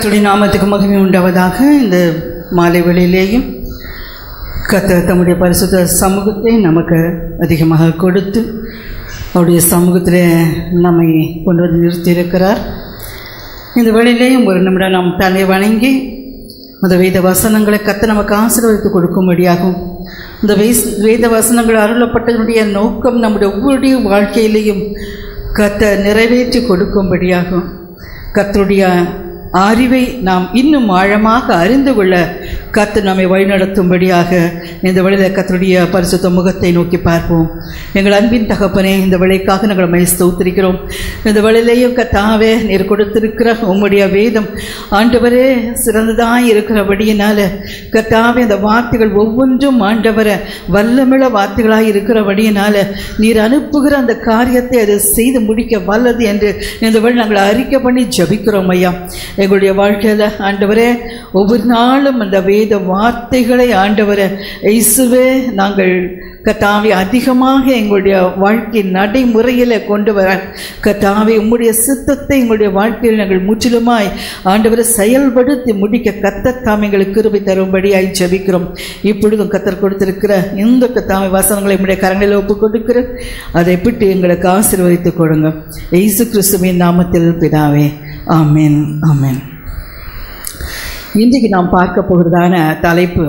கர்த்தருடைய நாமத்துக்கு மகிமை உண்டாவதாக இந்த மாலை வேளையிலேயும் கர்த்தர் தம்முடைய பரிசுத்த சமூகத்தை நமக்கு அதிகமாக கொடுத்து அவருடைய சமூகத்தில் நம்மை கொண்டு வந்து நிறுத்தியிருக்கிறார் இந்த வேளையிலேயும் ஒரு நிமிடம் நாம் தலை வணங்கி அந்த வேத வசனங்களை கத்த நமக்கு ஆசீர்வதித்து கொடுக்கும்படியாகும் இந்த வேஸ் வேத வசனங்கள் அருளப்பட்டதனுடைய நோக்கம் நம்முடைய ஒவ்வொருடைய வாழ்க்கையிலையும் கத்த நிறைவேற்றி கொடுக்கும்படியாகும் கத்தருடைய அறிவை நாம் இன்னும் ஆழமாக அறிந்து கொள்ள கத்து நம்மை வழிநடத்தும்படியாக இந்த வழியில் கத்தருடைய பரிசுத்த முகத்தை நோக்கி பார்ப்போம் எங்கள் அன்பின் தகப்பனே இந்த வழிக்காக நாங்கள் மை ஸ்தோத்திரிக்கிறோம் இந்த வழியிலேயும் கத்தாவே நீர் கொடுத்திருக்கிற உம்முடைய வேதம் ஆண்டவரே சிறந்ததாக இருக்கிறபடியினால கத்தாவே இந்த வார்த்தைகள் ஒவ்வொன்றும் ஆண்டவரை வல்லமிழ வார்த்தைகளாக இருக்கிறபடியினால நீர் அனுப்புகிற அந்த காரியத்தை அது செய்து முடிக்க வல்லது என்று இந்த வழி நாங்கள் அறிக்கை பண்ணி ஜபிக்கிறோம் ஐயா எங்களுடைய வாழ்க்கையில் ஆண்டவரே ஒவ்வொரு நாளும் அந்த வேத வார்த்தைகளை ஆண்டவரை இயேசுவே நாங்கள் கத்தாவை அதிகமாக எங்களுடைய வாழ்க்கை நடைமுறையில் கொண்டு வர கத்தாவை உம்முடைய சித்தத்தை எங்களுடைய வாழ்க்கையில் நாங்கள் முற்றிலுமாய் ஆண்டவரை செயல்படுத்தி முடிக்க கத்தத்தாம் எங்களுக்கு கிருபை தரும்படியாய் ஜபிக்கிறோம் இப்பொழுதும் கத்தர் கொடுத்திருக்கிற இந்த கத்தாமை வசனங்களை நம்முடைய கரங்களில் ஒப்பு கொடுக்கிற அதை பிட்டு எங்களுக்கு ஆசீர்வதித்துக் கொடுங்க இயேசு கிறிஸ்துவின் நாமத்தில் பிதாவே ஆமென் ஆமென் இன்றைக்கு நாம் பார்க்க போகிறதான தலைப்பு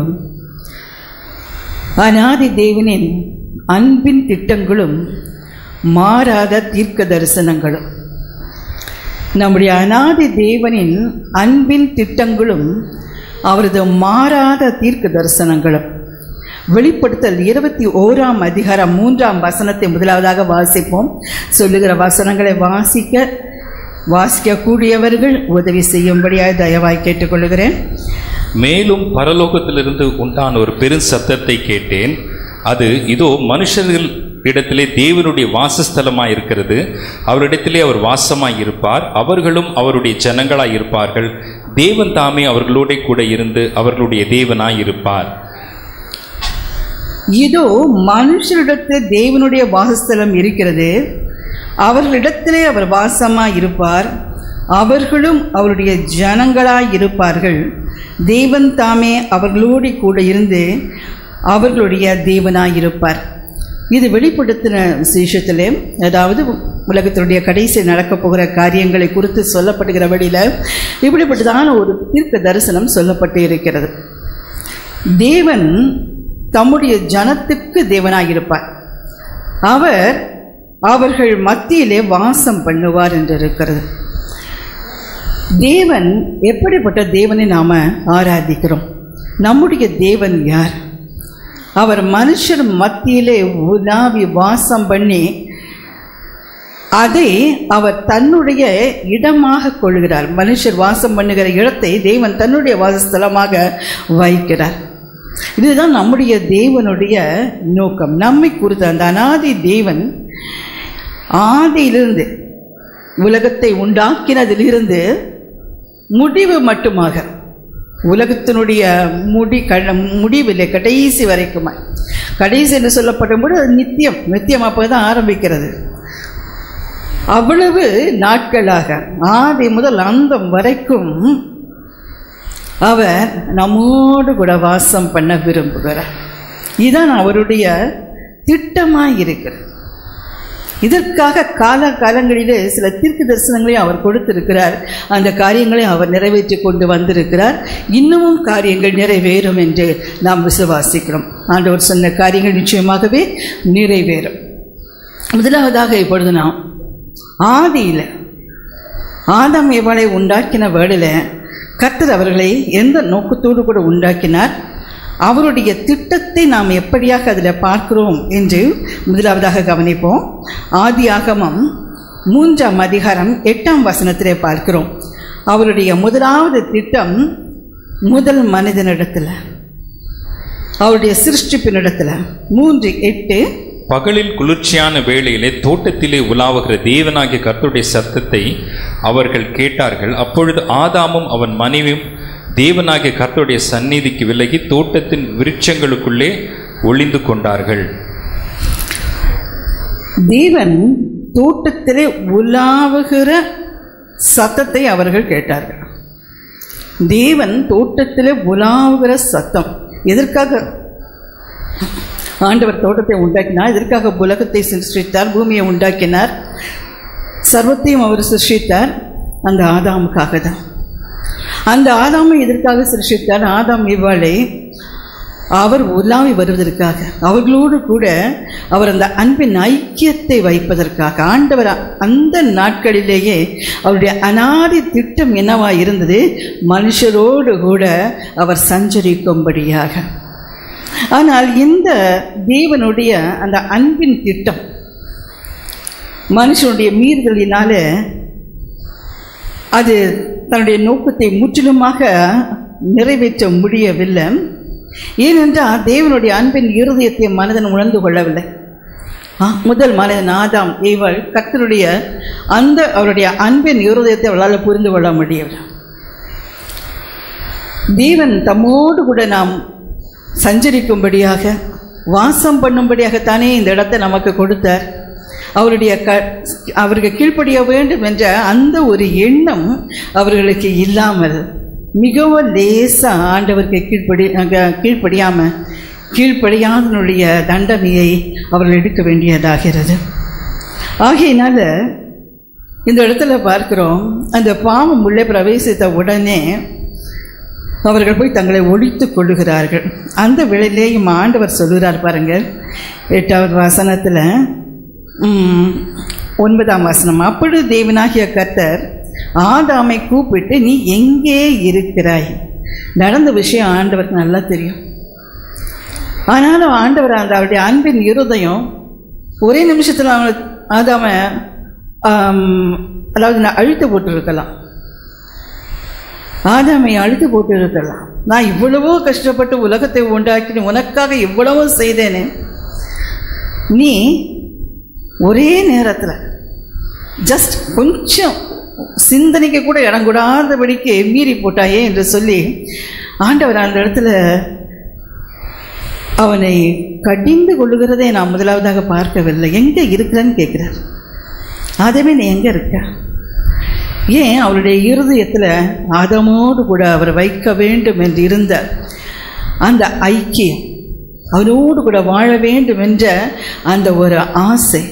அநாதி தேவனின் அன்பின் திட்டங்களும் மாறாத தீர்க்க தரிசனங்களும் நம்முடைய அநாதி தேவனின் அன்பின் திட்டங்களும் அவரது மாறாத தீர்க்க தரிசனங்களும் வெளிப்படுத்தல் இருபத்தி ஓராம் அதிகாரம் மூன்றாம் வசனத்தை முதலாவதாக வாசிப்போம் சொல்லுகிற வசனங்களை வாசிக்க வாசிக்கக்கூடியவர்கள் உதவி செய்யும்படியாக தயவாய் கேட்டுக்கொள்கிறேன் மேலும் பரலோகத்திலிருந்து உண்டான ஒரு பெரும் சத்தத்தை கேட்டேன் அது இதோ மனுஷர்கள் இடத்திலே தேவனுடைய வாசஸ்தலமாய் இருக்கிறது அவரிடத்திலே அவர் வாசமாய் இருப்பார் அவர்களும் அவருடைய ஜனங்களாய் இருப்பார்கள் தேவன் தாமே அவர்களோட கூட இருந்து அவர்களுடைய தேவனாய் இருப்பார் இதோ மனுஷரிடத்து தேவனுடைய வாசஸ்தலம் இருக்கிறது அவர்களிடத்திலே அவர் வாசமாய் இருப்பார் அவர்களும் அவருடைய ஜனங்களாய் இருப்பார்கள் தேவன் தாமே அவர்களோடு கூட இருந்து அவர்களுடைய தேவனாய் இருப்பார் இது வெளிப்படுத்தின விசேஷத்திலே அதாவது உலகத்தினுடைய கடைசி நடக்கப் போகிற காரியங்களை குறித்து சொல்லப்படுகிற வழியில் இப்படிப்பட்டதான ஒரு தீர்க்க தரிசனம் சொல்லப்பட்டு இருக்கிறது தேவன் தம்முடைய ஜனத்துக்கு தேவனாயிருப்பார் அவர் அவர்கள் மத்தியிலே வாசம் பண்ணுவார் என்று இருக்கிறது தேவன் எப்படிப்பட்ட தேவனை நாம் ஆராதிக்கிறோம் நம்முடைய தேவன் யார் அவர் மனுஷர் மத்தியிலே உலாவி வாசம் பண்ணி அதை அவர் தன்னுடைய இடமாக கொள்கிறார் மனுஷர் வாசம் பண்ணுகிற இடத்தை தேவன் தன்னுடைய வாசஸ்தலமாக வைக்கிறார் இதுதான் நம்முடைய தேவனுடைய நோக்கம் நம்மை குறித்த அந்த அனாதி தேவன் ஆதியிலிருந்து உலகத்தை உண்டாக்கினதிலிருந்து முடிவு மட்டுமாக உலகத்தினுடைய முடி க முடிவில்லை கடைசி வரைக்குமா கடைசி என்று சொல்லப்படும்போது அது நித்தியம் நித்தியம் அப்போ தான் ஆரம்பிக்கிறது அவ்வளவு நாட்களாக ஆதி முதல் அந்தம் வரைக்கும் அவர் நம்மோடு கூட வாசம் பண்ண விரும்புகிறார் இதுதான் அவருடைய திட்டமாக இருக்கிறது இதற்காக கால காலங்களிலே சில தீர்க்க தரிசனங்களையும் அவர் கொடுத்திருக்கிறார் அந்த காரியங்களை அவர் நிறைவேற்றி கொண்டு வந்திருக்கிறார் இன்னமும் காரியங்கள் நிறைவேறும் என்று நாம் விசுவாசிக்கிறோம் ஆண்டவர் சொன்ன காரியங்கள் நிச்சயமாகவே நிறைவேறும் முதலாவதாக இப்பொழுது நாம் ஆதியில் ஆதாம் ஏவாளை உண்டாக்கின வேளையில் கர்த்தர் அவர்களை எந்த நோக்கத்தோடு கூட உண்டாக்கினார் அவருடைய திட்டத்தை நாம் எப்படியாக அதில் பார்க்கிறோம் என்று முதலாவதாக கவனிப்போம் ஆதி ஆகமம் மூன்றாம் அதிகாரம் எட்டாம் வசனத்திலே பார்க்கிறோம் அவருடைய முதலாவது திட்டம் முதல் மனிதனிடத்தில் அவருடைய சிருஷ்டிப்பினிடத்தில் மூன்று எட்டு பகலில் குளிர்ச்சியான வேளையிலே தோட்டத்திலே உலாவுகிற தேவனாகிய கர்த்தருடைய சத்தத்தை அவர்கள் கேட்டார்கள் அப்பொழுது ஆதாமும் அவன் மனைவியும் தேவனாகிய கர்த்தருடைய சந்நிதிக்கு விலகி தோட்டத்தின் விருட்சங்களுக்குள்ளே ஒளிந்து கொண்டார்கள் தேவன் தோட்டத்திலே உலாவுகிற சத்தத்தை அவர்கள் கேட்டார்கள் தேவன் தோட்டத்தில் உலாவுகிற சத்தம் எதற்காக ஆண்டவர் தோட்டத்தை உண்டாக்கினார் எதற்காக உலகத்தை சிருஷ்டித்தார் பூமியை உண்டாக்கினார் சர்வத்தையும் அவர் சிருஷ்டித்தார் அந்த ஆதாமுக்காக தான் அந்த ஆதாமை எதற்காக சிருஷ்டித்தார் ஆதாம் இவ்வாளை அவர் உலாவி வருவதற்காக அவர்களோடு கூட அவர் அந்த அன்பின் ஐக்கியத்தை வைப்பதற்காக ஆண்டவர் அந்த நாட்களிலேயே அவருடைய அனாதி திட்டம் என்னவா இருந்தது மனுஷரோடு கூட அவர் சஞ்சரிக்கும்படியாக ஆனால் இந்த தேவனுடைய அந்த அன்பின் திட்டம் மனுஷனுடைய மீறுதலினால அது தன்னுடைய நோக்கத்தை முற்றிலுமாக நிறைவேற்ற முடியவில்லை ஏனென்றால் தேவனுடைய அன்பின் இருதயத்தை மனிதன் உணர்ந்து கொள்ளவில்லை ஆ, முதல் மனிதன் ஆதாம் இவள் கர்த்தருடைய அந்த அவருடைய அன்பின் இருதயத்தை அவளால் புரிந்து கொள்ள முடியவில்லை தேவன் தம்மோடு கூட நாம் சஞ்சரிக்கும்படியாக வாசம் பண்ணும்படியாகத்தானே இந்த இடத்தை நமக்கு கொடுத்தார் அவருடைய க அவருக்கு கீழ்ப்படிய வேண்டும் என்ற அந்த ஒரு எண்ணம் அவர்களுக்கு இல்லாமல் மிகவும் லேசாக ஆண்டவருக்கு கீழ்ப்படி அங்க- கீழ்ப்படியாம கீழ்ப்படியாதனுடைய தண்டனையை அவர்கள் எடுக்க வேண்டியதாகிறது ஆகையினால இந்த இடத்துல பார்க்கிறோம் அந்த பாவம் உள்ளே பிரவேசித்த உடனே அவர்கள் போய் தங்களை ஒழித்துக் கொள்ளுகிறார்கள் அந்த வேளையிலேயும் ஆண்டவர் சொல்லுகிறார் பாருங்கள் எட்டாவது வசனத்தில் ம், ஒன்பதாம் வசனம் அப்பொழுது தேவனாகிய கர்த்தர் ஆதாமை கூப்பிட்டு நீ எங்கே இருக்கிறாய் நடந்த விஷயம் ஆண்டவருக்கு நல்லா தெரியும் ஆனாலும் ஆண்டவர் அந்த அவருடைய அன்பின் இருதயம் ஒரே நிமிஷத்தில் அவங்க ஆதாம ஆம், அதாவது நான் அழுத்து போட்டிருக்கலாம் ஆதாமை அழுத்து போட்டு இருக்கலாம் நான் இவ்வளவோ கஷ்டப்பட்டு உலகத்தை உண்டாக்கி உனக்காக இவ்வளவோ செய்தேனே நீ ஒரே நேரத்தில் ஜஸ்ட் கொஞ்சம் சிந்தனைக்கு கூட இடம் கூடாதபடிக்கு மீறி போட்டாயே என்று சொல்லி ஆண்டவர் அந்த இடத்துல அவனை கடிந்து கொள்ளுகிறதை நான் முதலாவதாக பார்க்கவில்லை எங்கே இருக்கிறேன்னு கேட்குறார் ஆதமே நீ எங்கே இருக்க ஏன் அவருடைய இருதயத்தில் ஆதமோடு கூட அவர் வைக்க வேண்டும் என்று இருந்த அந்த ஐக்கியம் அவனோடு கூட வாழ வேண்டும் என்ற அந்த ஒரு ஆசை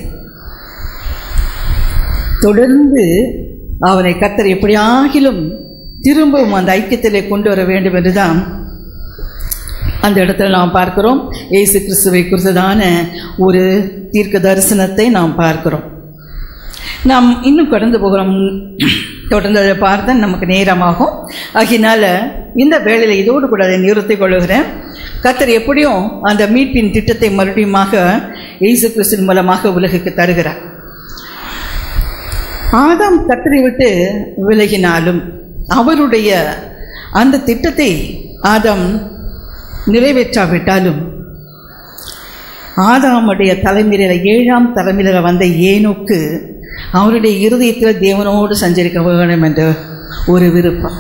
தொடர்ந்து அவனை கத்தர் எப்படியாகிலும் திரும்பவும் அந்த ஐக்கியத்திலே கொண்டு வர வேண்டும் என்றுதான் அந்த இடத்துல நாம் பார்க்கிறோம் இயேசு கிறிஸ்துவை குறித்ததான ஒரு தீர்க்க தரிசனத்தை நாம் பார்க்கிறோம் நாம் இன்னும் கடந்து போகிறோம் தொடர்ந்து அதை பார்த்தா நமக்கு நேரமாகும் ஆகினால இந்த வேளையில் இதோடு கூட அதை நிறுத்திக் கொள்ளுகிறேன் கத்தர் எப்படியும் அந்த மீட்பின் திட்டத்தை மறுபடியுமாக இயேசு கிறிஸ்துவின் மூலமாக உலகுக்கு தருகிறார் ஆதாம் கத்தரை விட்டு விலகினாலும் அவருடைய அந்த திட்டத்தை ஆதாம் நிறைவேற்றாவிட்டாலும் ஆதாமுடைய தலைமையில் ஏழாம் தலைமையில் வந்த ஏனோக்கு அவருடைய இருதயத்தில் தேவனோடு சஞ்சரிக்க வேண்டும் என்ற ஒரு விருப்பம்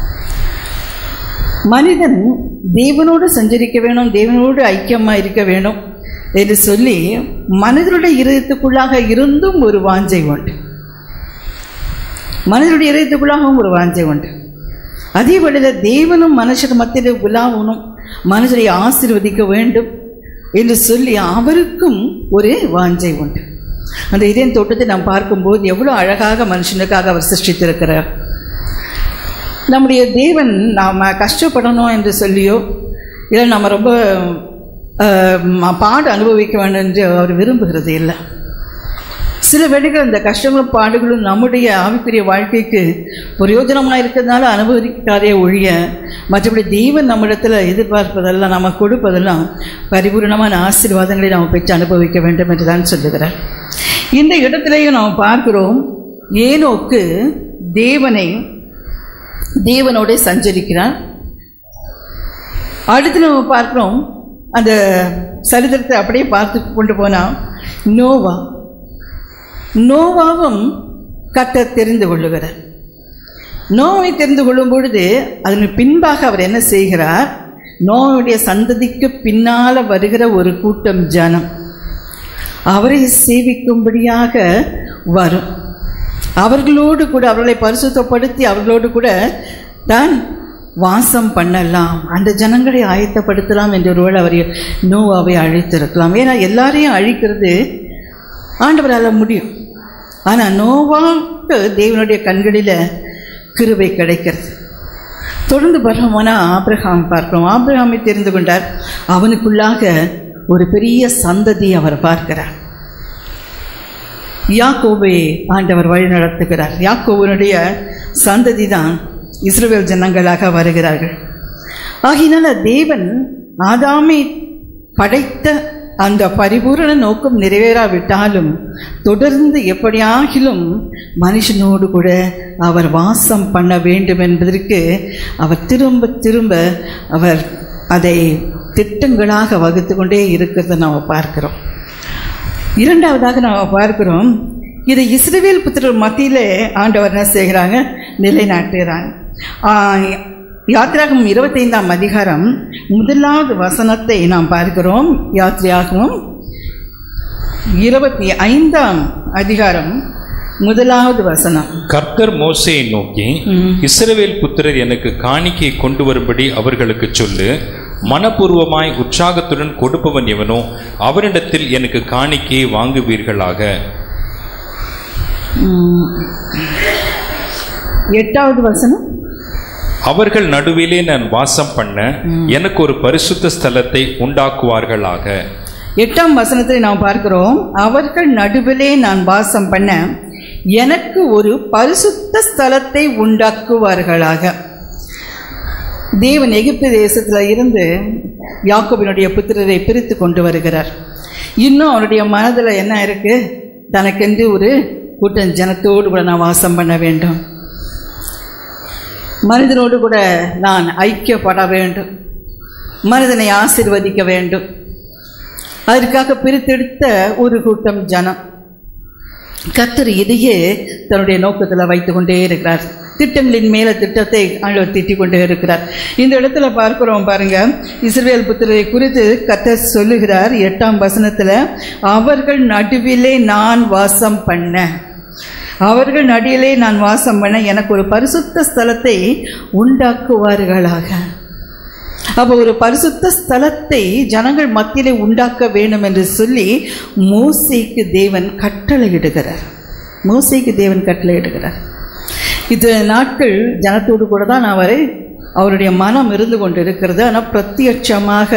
மனிதன் தேவனோடு சஞ்சரிக்க வேணும் தேவனோடு ஐக்கியமாக இருக்க வேணும் என்று சொல்லி மனிதனுடைய இருதயத்துக்குள்ளாக இருந்தும் ஒரு வாஞ்சை உண்டு மனிதனுடைய இதயத்துக்குள்ளாகவும் ஒரு வாஞ்சை உண்டு அதே வழியில் தேவனும் மனுஷர் மத்தியில் உலாவணும் மனுஷரை ஆசீர்வதிக்க வேண்டும் என்று சொல்லி அவருக்கும் ஒரு வாஞ்சை உண்டு அந்த இதயம் தோட்டத்தை நாம் பார்க்கும்போது எவ்வளோ அழகாக மனுஷனுக்காக அவர் சிருஷ்டித்திருக்கிறார் நம்முடைய தேவன் நாம் கஷ்டப்படணும் என்று சொல்லியோ இல்லை நம்ம ரொம்ப ஆஹ், பாடு அனுபவிக்க வேண்டும் என்று அவர் விரும்புகிறது இல்லை சில வேளைகள் அந்த கஷ்டங்களும் பாடுகளும் நம்முடைய ஆவிக்குரிய வாழ்க்கைக்கு பிரயோஜனமாக இருக்கிறதுனால அனுபவிக்காதே ஒழிய மற்றபடி தெய்வன் நம்மிடத்தில் எதிர்பார்ப்பதெல்லாம் நம்ம கொடுப்பதெல்லாம் பரிபூர்ணமான ஆசீர்வாதங்களை நாம் பெற்று அனுபவிக்க வேண்டும் என்று தான் சொல்லுகிறார் இந்த இடத்திலேயும் நாம் பார்க்கிறோம் ஏனோக்கு தேவனை தேவனோட சஞ்சரிக்கிறான் அடுத்து நம்ம பார்க்கிறோம் அந்த சரித்திரத்தை அப்படியே பார்த்து கொண்டு போனால் நோவா நோவாவும் கர்த்தர் தெரிந்து கொள்ளுகிறார் நோவை தெரிந்து கொள்ளும் பொழுது அதன் பின்பாக அவர் என்ன செய்கிறார் நோவுடைய சந்ததிக்கு பின்னால் வருகிற ஒரு கூட்டம் ஜனம் அவரை சேவிக்கும்படியாக வரும் அவர்களோடு கூட அவர்களை பரிசுத்தப்படுத்தி அவர்களோடு கூட தான் வாசம் பண்ணலாம் அந்த ஜனங்களை ஆயத்தப்படுத்தலாம் என்று ஒருவேளை அவர் நோவாவை அழைத்திருக்கலாம் ஏன்னா எல்லாரையும் அழிக்கிறது ஆண்டவரால் முடியும் ஆனால் நோவாக்கு தேவனுடைய கண்களில் கிருபை கிடைக்கிறது தொடர்ந்து பரவமான ஆபிரகாம் பார்க்கிறோம் ஆபிரகாமை தெரிந்து கொண்டார் அவனுக்குள்ளாக ஒரு பெரிய சந்ததி அவர் பார்க்கிறார் யாக்கோபை ஆண்டவர் வழி நடத்துகிறார் யாக்கோவனுடைய சந்ததி தான் இஸ்ரவேல் ஜனங்களாக வருகிறார்கள் ஆகினால தேவன் ஆதாமை படைத்த அந்த பரிபூரண நோக்கம் நிறைவேறாவிட்டாலும் தொடர்ந்து எப்படியாகிலும் மனுஷனோடு கூட அவர் வாசம் பண்ண வேண்டும் என்பதற்கு அவர் திரும்ப திரும்ப அவர் அதை திட்டங்களாக வகுத்து கொண்டே இருக்கிறத நாம் பார்க்கிறோம் இரண்டாவதாக நாம் பார்க்கிறோம் இதை இஸ்ரவேல் புத்திரர் மத்தியிலே ஆண்டவர் என்ன செய்கிறாங்க நிலைநாட்டுகிறாங்க ஆ, யாத்திராகமம் இருபத்தைந்தாம் அதிகாரம் முதலாவது வசனத்தை நாம் பார்க்கிறோம் யாத்திராகமம் இருபத்தி ஐந்தாம் அதிகாரம் முதலாவது வசனம் கர்த்தர் மோசேயை நோக்கி ம். இஸ்ரவேல் புத்திரர் எனக்கு காணிக்கை கொண்டு வரும்படி அவர்களுக்கு சொல்லு மனப்பூர்வமாய் உற்சாகத்துடன் கொடுப்பவன் எவனோ அவரிடத்தில் எனக்கு காணிக்கையை வாங்குவீர்களாக ம். எட்டாவது வசனம் அவர்கள் நடுவிலே நான் வாசம் பண்ண எனக்கு ஒரு பரிசுத்த ஸ்தலத்தை உண்டாக்குவார்களாக எட்டாம் வசனத்தில் நாம் பார்க்கிறோம் அவர்கள் நடுவிலே நான் வாசம் பண்ண எனக்கு ஒரு பரிசுத்த ஸ்தலத்தை உண்டாக்குவார்களாக தேவன் எகிப்து தேசத்தில் இருந்து யாக்கோபினுடைய புத்திரரை பிரித்து கொண்டு வருகிறார் இன்னும் அவருடைய மனதில் என்ன இருக்கு தனக்கென்று ஒரு கூட்டம் ஜனத்தோடு கூட நான் வாசம் பண்ண வேண்டும் மனிதனோடு கூட நான் ஐக்கியப்பட வேண்டும் மனிதனை ஆசிர்வதிக்க வேண்டும் அதற்காக பிரித்தெடுத்த ஒரு கூட்டம் ஜனம் கத்தர் இதையே தன்னுடைய நோக்கத்தில் வைத்து கொண்டே இருக்கிறார் திட்டங்களின் மேல திட்டத்தை ஆண்டவர் திட்டிக் கொண்டே இருக்கிறார் இந்த இடத்துல பார்க்கிறோம் பாருங்க இஸ்ரேல் புத்திரரை குறித்து கத்தர் சொல்லுகிறார் எட்டாம் வசனத்தில் அவர்கள் நடுவிலே நான் வாசம் பண்ண அவர்கள் நடுவிலே நான் வாசம் பண்ண எனக்கு ஒரு பரிசுத்த ஸ்தலத்தை உண்டாக்குவார்களாக அப்போ ஒரு பரிசுத்த ஸ்தலத்தை ஜனங்கள் மத்தியிலே உண்டாக்க வேண்டும் என்று சொல்லி மோசேக்கு தேவன் கட்டளையிடுகிறார் மோசேக்கு தேவன் கட்டளையிடுகிறார் இது நாட்கள் ஜனத்தோடு கூட தான் அவரை அவருடைய மனம் இருந்து கொண்டு இருக்கிறது ஆனால் பிரத்யட்சமாக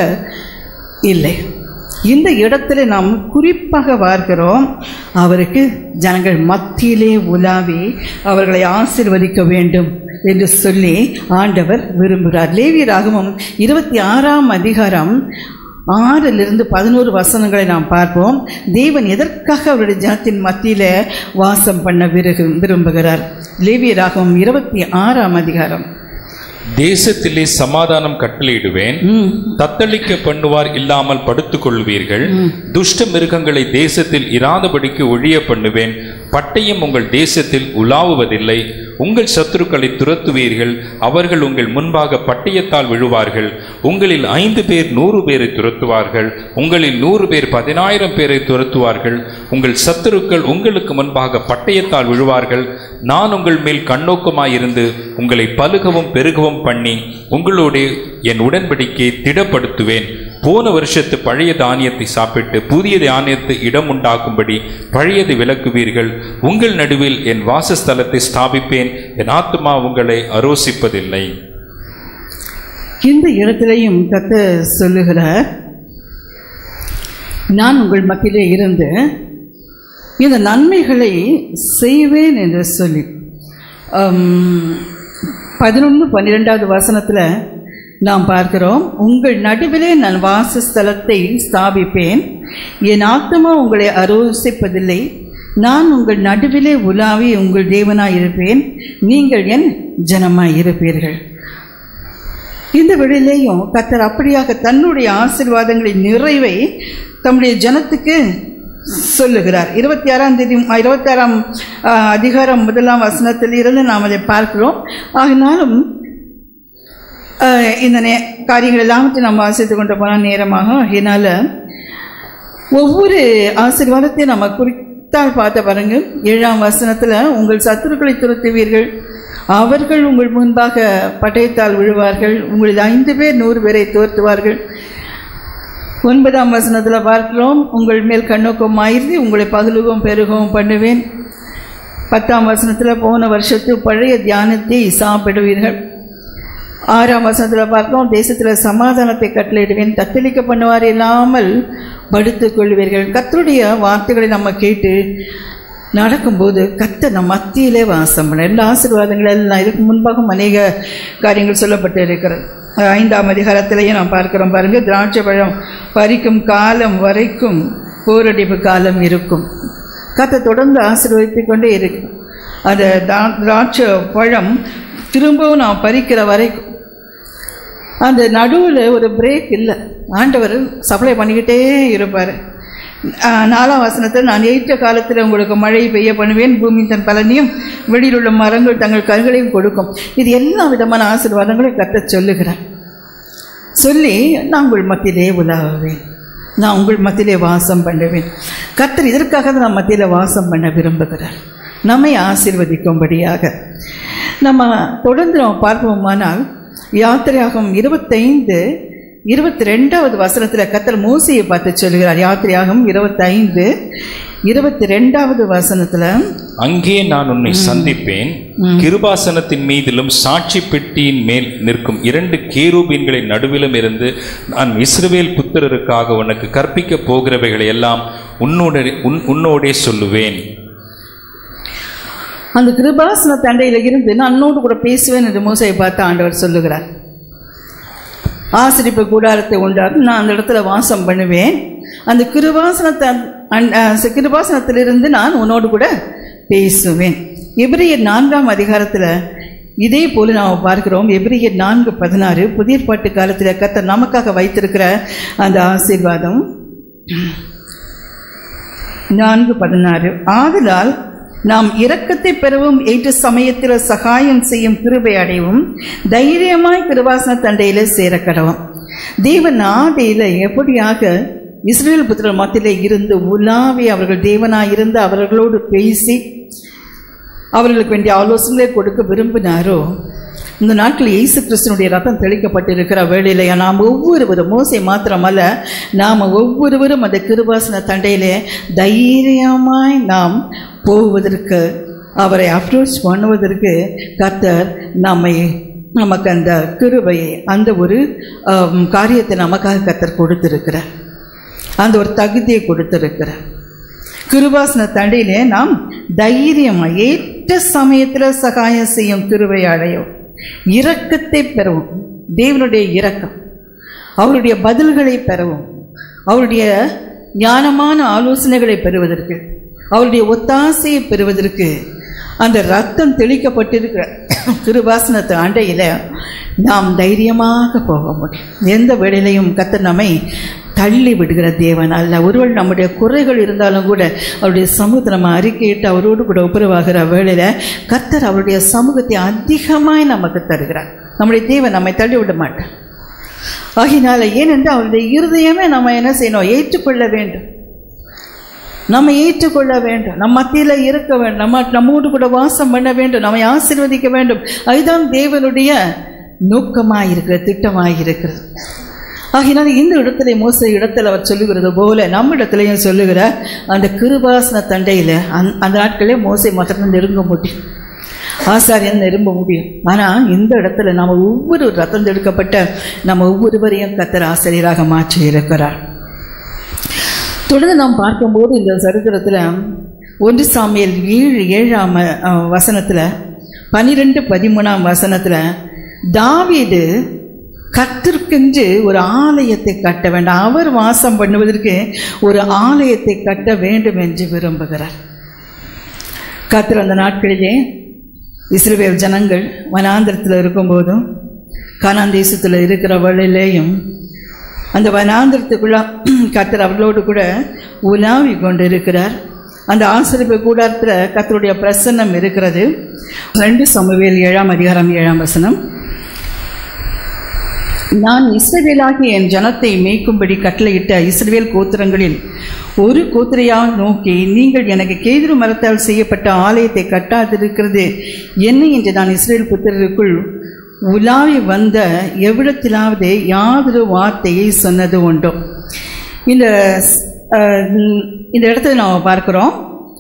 இல்லை இந்த இடத்துல நாம் குறிப்பாக பார்க்கிறோம் அவருக்கு ஜனங்கள் மத்தியிலே உலாவி அவர்களை ஆசிர்வதிக்க வேண்டும் என்று சொல்லி ஆண்டவர் விரும்புகிறார் லேவி ராகமம் இருபத்தி ஆறாம் அதிகாரம் ஆறிலிருந்து பதினோரு வசனங்களை நாம் பார்ப்போம் தேவன் எதற்காக அவருடைய ஜனத்தின் மத்தியில் வாசம் பண்ண விருகு விரும்புகிறார் லேவி ராகமம் இருபத்தி ஆறாம் அதிகாரம் தேசத்திலே சமாதானம் கட்டளையிடுவேன் ம் தத்தளிக்க பண்ணுவார் இல்லாமல் படுத்துக் கொள்வீர்கள் துஷ்ட மிருகங்களை தேசத்தில் இராதபடிக்கு ஒழிய பண்ணுவேன் பட்டயம் உங்கள் தேசத்தில் உலாவுவதில்லை உங்கள் சத்துருக்களை துரத்துவீர்கள் அவர்கள் உங்கள் முன்பாக பட்டயத்தால் விழுவார்கள் உங்களில் ஐந்து பேர் நூறு பேரை துரத்துவார்கள் உங்களில் நூறு பேர் பதினாயிரம் பேரை துரத்துவார்கள் உங்கள் சத்துருக்கள் உங்களுக்கு முன்பாக பட்டயத்தால் விழுவார்கள் நான் உங்கள் மேல் கண்ணோக்கமாயிருந்து உங்களை பலுகவும் பெருகவும் பண்ணி உங்களோடு என் உடன்படிக்கையை திடப்படுத்துவேன் போன வருஷத்து பழைய தானியத்தை சாப்பிட்டு புதிய தானியத்தை இடம் உண்டாக்கும்படி பழையதை விலக்குவீர்கள் உங்கள் நடுவில் என் வாசஸ்தலத்தை ஸ்தாபிப்பேன் என் ஆத்மா உங்களை அரோசிப்பதில்லை இந்த இடத்திலையும் கத்த சொல்லுகிறார் நான் உங்கள் மத்தியிலே இருந்து இந்த நன்மைகளை செய்வேன் என்று சொல்லி பதினொன்று பன்னிரெண்டாவது வசனத்தில் நாம் பார்க்கிறோம் உங்கள் நடுவிலே நான் வாசஸ்தலத்தை ஸ்தாபிப்பேன் என் ஆத்மா உங்களை அரோசிப்பதில்லை நான் உங்கள் நடுவிலே உலாவி உங்கள் தேவனாய் இருப்பேன் நீங்கள் என் ஜனமாய் இருப்பீர்கள் இந்த வேளையிலேயும் கத்தர் அப்படியாக தன்னுடைய ஆசீர்வாதங்களின் நிறைவை தம்முடைய ஜனத்துக்கு சொல்லுகிறார் இருபத்தி ஆறாம் தேதி இருபத்தி ஆறாம் அதிகாரம் முதலாம் வசனத்தில் இருந்து நாம் அதை பார்க்கிறோம் ஆகினாலும் ஆஹ், இந்த நே காரியங்கள் எல்லாவற்றையும் நாம் வாசித்து கொண்டு போனால் நேரமாக ஆகினால ஒவ்வொரு ஆசீர்வாதத்தையும் நம்ம குறித்தால் பார்த்த பாருங்க ஏழாம் வசனத்தில் உங்கள் சத்துருக்களை துரத்துவீர்கள் அவர்கள் உங்கள் முன்பாக பட்டயத்தால் விழுவார்கள் உங்களில் ஐந்து பேர் நூறு பேரை தோர்த்துவார்கள் ஒன்பதாம் வசனத்தில் பார்க்கிறோம் உங்கள் மேல் கண்ணோக்கம் ஆயிருந்து உங்களை பகலுகவும் பெருகவும் பண்ணுவேன் பத்தாம் வசனத்தில் போன வருஷத்து பழைய தியானத்தை சாப்பிடுவீர்கள் ஆறாம் வசனத்தில் பார்க்கிறோம் தேசத்தில் சமாதானத்தை கட்டளையிடுவேன் தத்தளிக்க பண்ணுவார் இல்லாமல் படுத்துக் கொள்வீர்கள் கத்தருடைய வார்த்தைகளை நம்ம கேட்டு நடக்கும்போது கத்த நம் மத்தியிலே வாசம் பண்ண எல்லா ஆசீர்வாதங்கள் எல்லாம் இதுக்கு முன்பாக அநேக காரியங்கள் சொல்லப்பட்டு இருக்கிறது ஐந்தாம் அதிகாரத்திலேயே நாம் பார்க்கிறோம் பாருங்க திராட்சை பழம் பறிக்கும் காலம் வரைக்கும் போரடிப்பு காலம் இருக்கும் கத்தை தொடர்ந்து ஆசீர்வதித்துக் கொண்டே இருக்கும் அந்த தா- திராட்சை பழம் திரும்பவும் நான் பறிக்கிற வரைக்கும் அந்த நடுவில் ஒரு பிரேக் இல்லை ஆண்டவர் சப்ளை பண்ணிக்கிட்டே இருப்பார் நாலாம் வசனத்தில் நான் ஏற்ற காலத்தில் உங்களுக்கு மழை பெய்ய பண்ணுவேன் பூமி தன் பலனையும் வெளியில் உள்ள மரங்கள் தங்கள் கருகளையும் கொடுக்கும் இது எல்லா விதமான ஆசீர்வாதங்களையும் கத்த சொல்லுகிறேன் சொல்லி நான் உங்கள் மத்தியிலே உலாவுவேன் நான் உங்கள் மத்தியிலே வாசம் பண்ணுவேன் கர்த்தர் இதற்காக தான் நான் மத்தியில் வாசம் பண்ண விரும்புகிறார் நம்மை ஆசீர்வதிக்கும்படியாக நம்ம தொடர்ந்து நம்ம பார்ப்போமானால் யாத்திரையாகும் இருபத்தைந்து இருபத்தி ரெண்டாவது வசனத்தில் கத்தர் மோசையை பார்த்து சொல்கிறார் யாத்திரையாகும் இருபத்தைந்து இருபத்தி ரெண்டாவது வசனத்தில் அங்கே நான் உன்னை சந்திப்பேன் கிருபாசனத்தின் மீதிலும் சாட்சி பெட்டியின் மேல் நிற்கும் இரண்டு கேரூபீன்களின் நடுவிலும் இருந்து நான் இஸ்ரவேல் புத்திரருக்காக உனக்கு கற்பிக்கப் போகிறவைகளை எல்லாம் உன்னோட உன் உன்னோடே சொல்லுவேன் அந்த கிருபாசன தண்டையில் இருந்து நான் அன்னோடு கூட பேசுவேன் என்று மோசையை பார்த்து ஆண்டவர் சொல்லுகிறார் ஆசிரிப்பு கூடாரத்தை உண்டாக்கும் நான் அந்த இடத்துல வாசம் பண்ணுவேன் அந்த கிருபாசனத்தை அன்- அஹ் கிருபாசனத்திலிருந்து நான் உன்னோடு கூட பேசுவேன் எபிரியர் நான்காம் அதிகாரத்தில் இதே போல நாம் பார்க்கிறோம் எபிரியர் நான்கு பதினாறு புதிய பாட்டு காலத்தில் கர்த்தர் நமக்காக வைத்திருக்கிற அந்த ஆசீர்வாதம் நான்கு பதினாறு ஆதலால் நாம் இரக்கத்தை பெறவும் ஏற்ற சமயத்தில் சகாயம் செய்யும் கிருபை அடைவும் தைரியமாய் கிருபாசன தண்டையில சேர கடவும் தேவன் ஆதையில எப்படியாக இஸ்ரேல் புத்திரர் மத்தியிலே இருந்து உலாவி அவர்கள் தேவனாய் இருந்து அவர்களோடு பேசி அவர்களுக்கு வேண்டிய ஆலோசனைகளை கொடுக்க விரும்பினாரோ இந்த நாட்கள் இயேசு கிறிஸ்தனுடைய ரத்தம் தெளிக்கப்பட்டிருக்கிற வேளையில நாம் ஒவ்வொருவரும் மோசை மாத்திரமல்ல நாம் ஒவ்வொருவரும் அந்த கிருபாசன தண்டையிலே தைரியமாய் நாம் போவதற்கு அவரை அப்ரோச் பண்ணுவதற்கு கர்த்தர் நம்மை நமக்கு அந்த கிருபையை அந்த ஒரு ஆம், காரியத்தை நமக்காக கர்த்தர் கொடுத்திருக்கிறார் அந்த ஒரு தகுதியை கொடுத்திருக்கிறார் கிருபாசன தண்டையிலே நாம் தைரியமாக ஏற்ற சமயத்தில் சகாயம் செய்யும் கிருபை அடையும் இரக்கத்தை பெறவும் தேவனுடைய இரக்கம் அவருடைய பதில்களை பெறவும் அவருடைய ஞானமான ஆலோசனைகளை பெறுவதற்கு அவருடைய ஒத்தாசையை பெறுவதற்கு அந்த ரத்தம் தெளிக்கப்பட்டிருக்கிற கிருபாசனத்து அண்டையில் நாம் தைரியமாக போக முடியும் எந்த வேளையிலையும் கத்தர் நம்மை தள்ளி விடுகிற தேவன் அல்ல ஒருவேளை நம்முடைய குறைகள் இருந்தாலும் கூட அவருடைய சமூகத்தை நம்ம அறிக்கையிட்டு அவரோடு கூட ஒப்புரவாகிற வேளையில் கத்தர் அவருடைய சமூகத்தை அதிகமாய் நமக்கு தருகிறார் நம்முடைய தேவன் நம்மை தள்ளி விட மாட்டார் ஆகினால ஏனென்றால் அவருடைய இருதயமே நம்ம என்ன செய்யணும் ஏற்றுக்கொள்ள வேண்டும் நம்ம ஏற்றுக்கொள்ள வேண்டும் நம்ம மத்தியில் இருக்க வேண்டும் நம்ம நம்மோடு கூட வாசம் பண்ண வேண்டும் நம்மை ஆசீர்வதிக்க வேண்டும் அதுதான் தேவனுடைய நோக்கமாக இருக்கிற திட்டமாக இருக்கிறது ஆகினால் இந்த இடத்துல மோச இடத்துல அவர் சொல்லுகிறது போல நம்ம இடத்துலையும் சொல்லுகிற அந்த கிருபாசன தண்டையில் அந் அந்த நாட்களே மோசை மாத்திரம் நெருங்க முடியும் ஆசாரியன் நெருங்க முடியும் ஆனால் இந்த இடத்துல நம்ம ஒவ்வொரு ரத்தம் எடுக்கப்பட்ட நம்ம ஒவ்வொருவரையும் கத்தர் ஆசிரியராக மாற்றி இருக்கிறார் தொடர்ந்து நாம் பார்க்கும்போது இந்த சரித்திரத்தில் ஒன்று சாமியல் ஏழு ஏழாம் அஹ், வசனத்தில் பனிரெண்டு பதிமூணாம் வசனத்தில் தாவீது கத்திற்கென்று ஒரு ஆலயத்தை கட்ட வேண்டும் அவர் வாசம் பண்ணுவதற்கு ஒரு ஆலயத்தை கட்ட வேண்டும் என்று விரும்புகிறார் கத்திர அந்த நாட்களிலே இஸ்ரவேல் ஜனங்கள் வனாந்திரத்தில் இருக்கும்போதும் கானான் தேசத்தில் இருக்கிற வழியிலேயும் அந்த வனாந்திரத்துக்குள்ள கத்தர் அவர்களோடு கூட உலாவி கொண்டு இருக்கிறார் அந்த ஆசிரியப்பு கூடாரத்தில் கத்தருடைய பிரசன்னம் இருக்கிறது ரெண்டு சமூவேல் ஏழாம் அதிகாரம் ஏழாம் வசனம் நான் இஸ்ரவேலாகிய என் ஜனத்தை மேய்க்கும்படி கட்டளையிட்ட இஸ்ரவேல் கோத்திரங்களில் ஒரு கூத்திரையாக நோக்கி நீங்கள் எனக்கு கேதுரு மரத்தால் செய்யப்பட்ட ஆலயத்தை கட்டாதிருக்கிறது என்ன என்று நான் இஸ்ரேல் புத்திரருக்குள் உலாவி வந்த எவ்விடத்திலாவது யாதொரு வார்த்தையை சொன்னது உண்டோ இந்த அஹ், இந்த இடத்துல நாம் பார்க்கிறோம்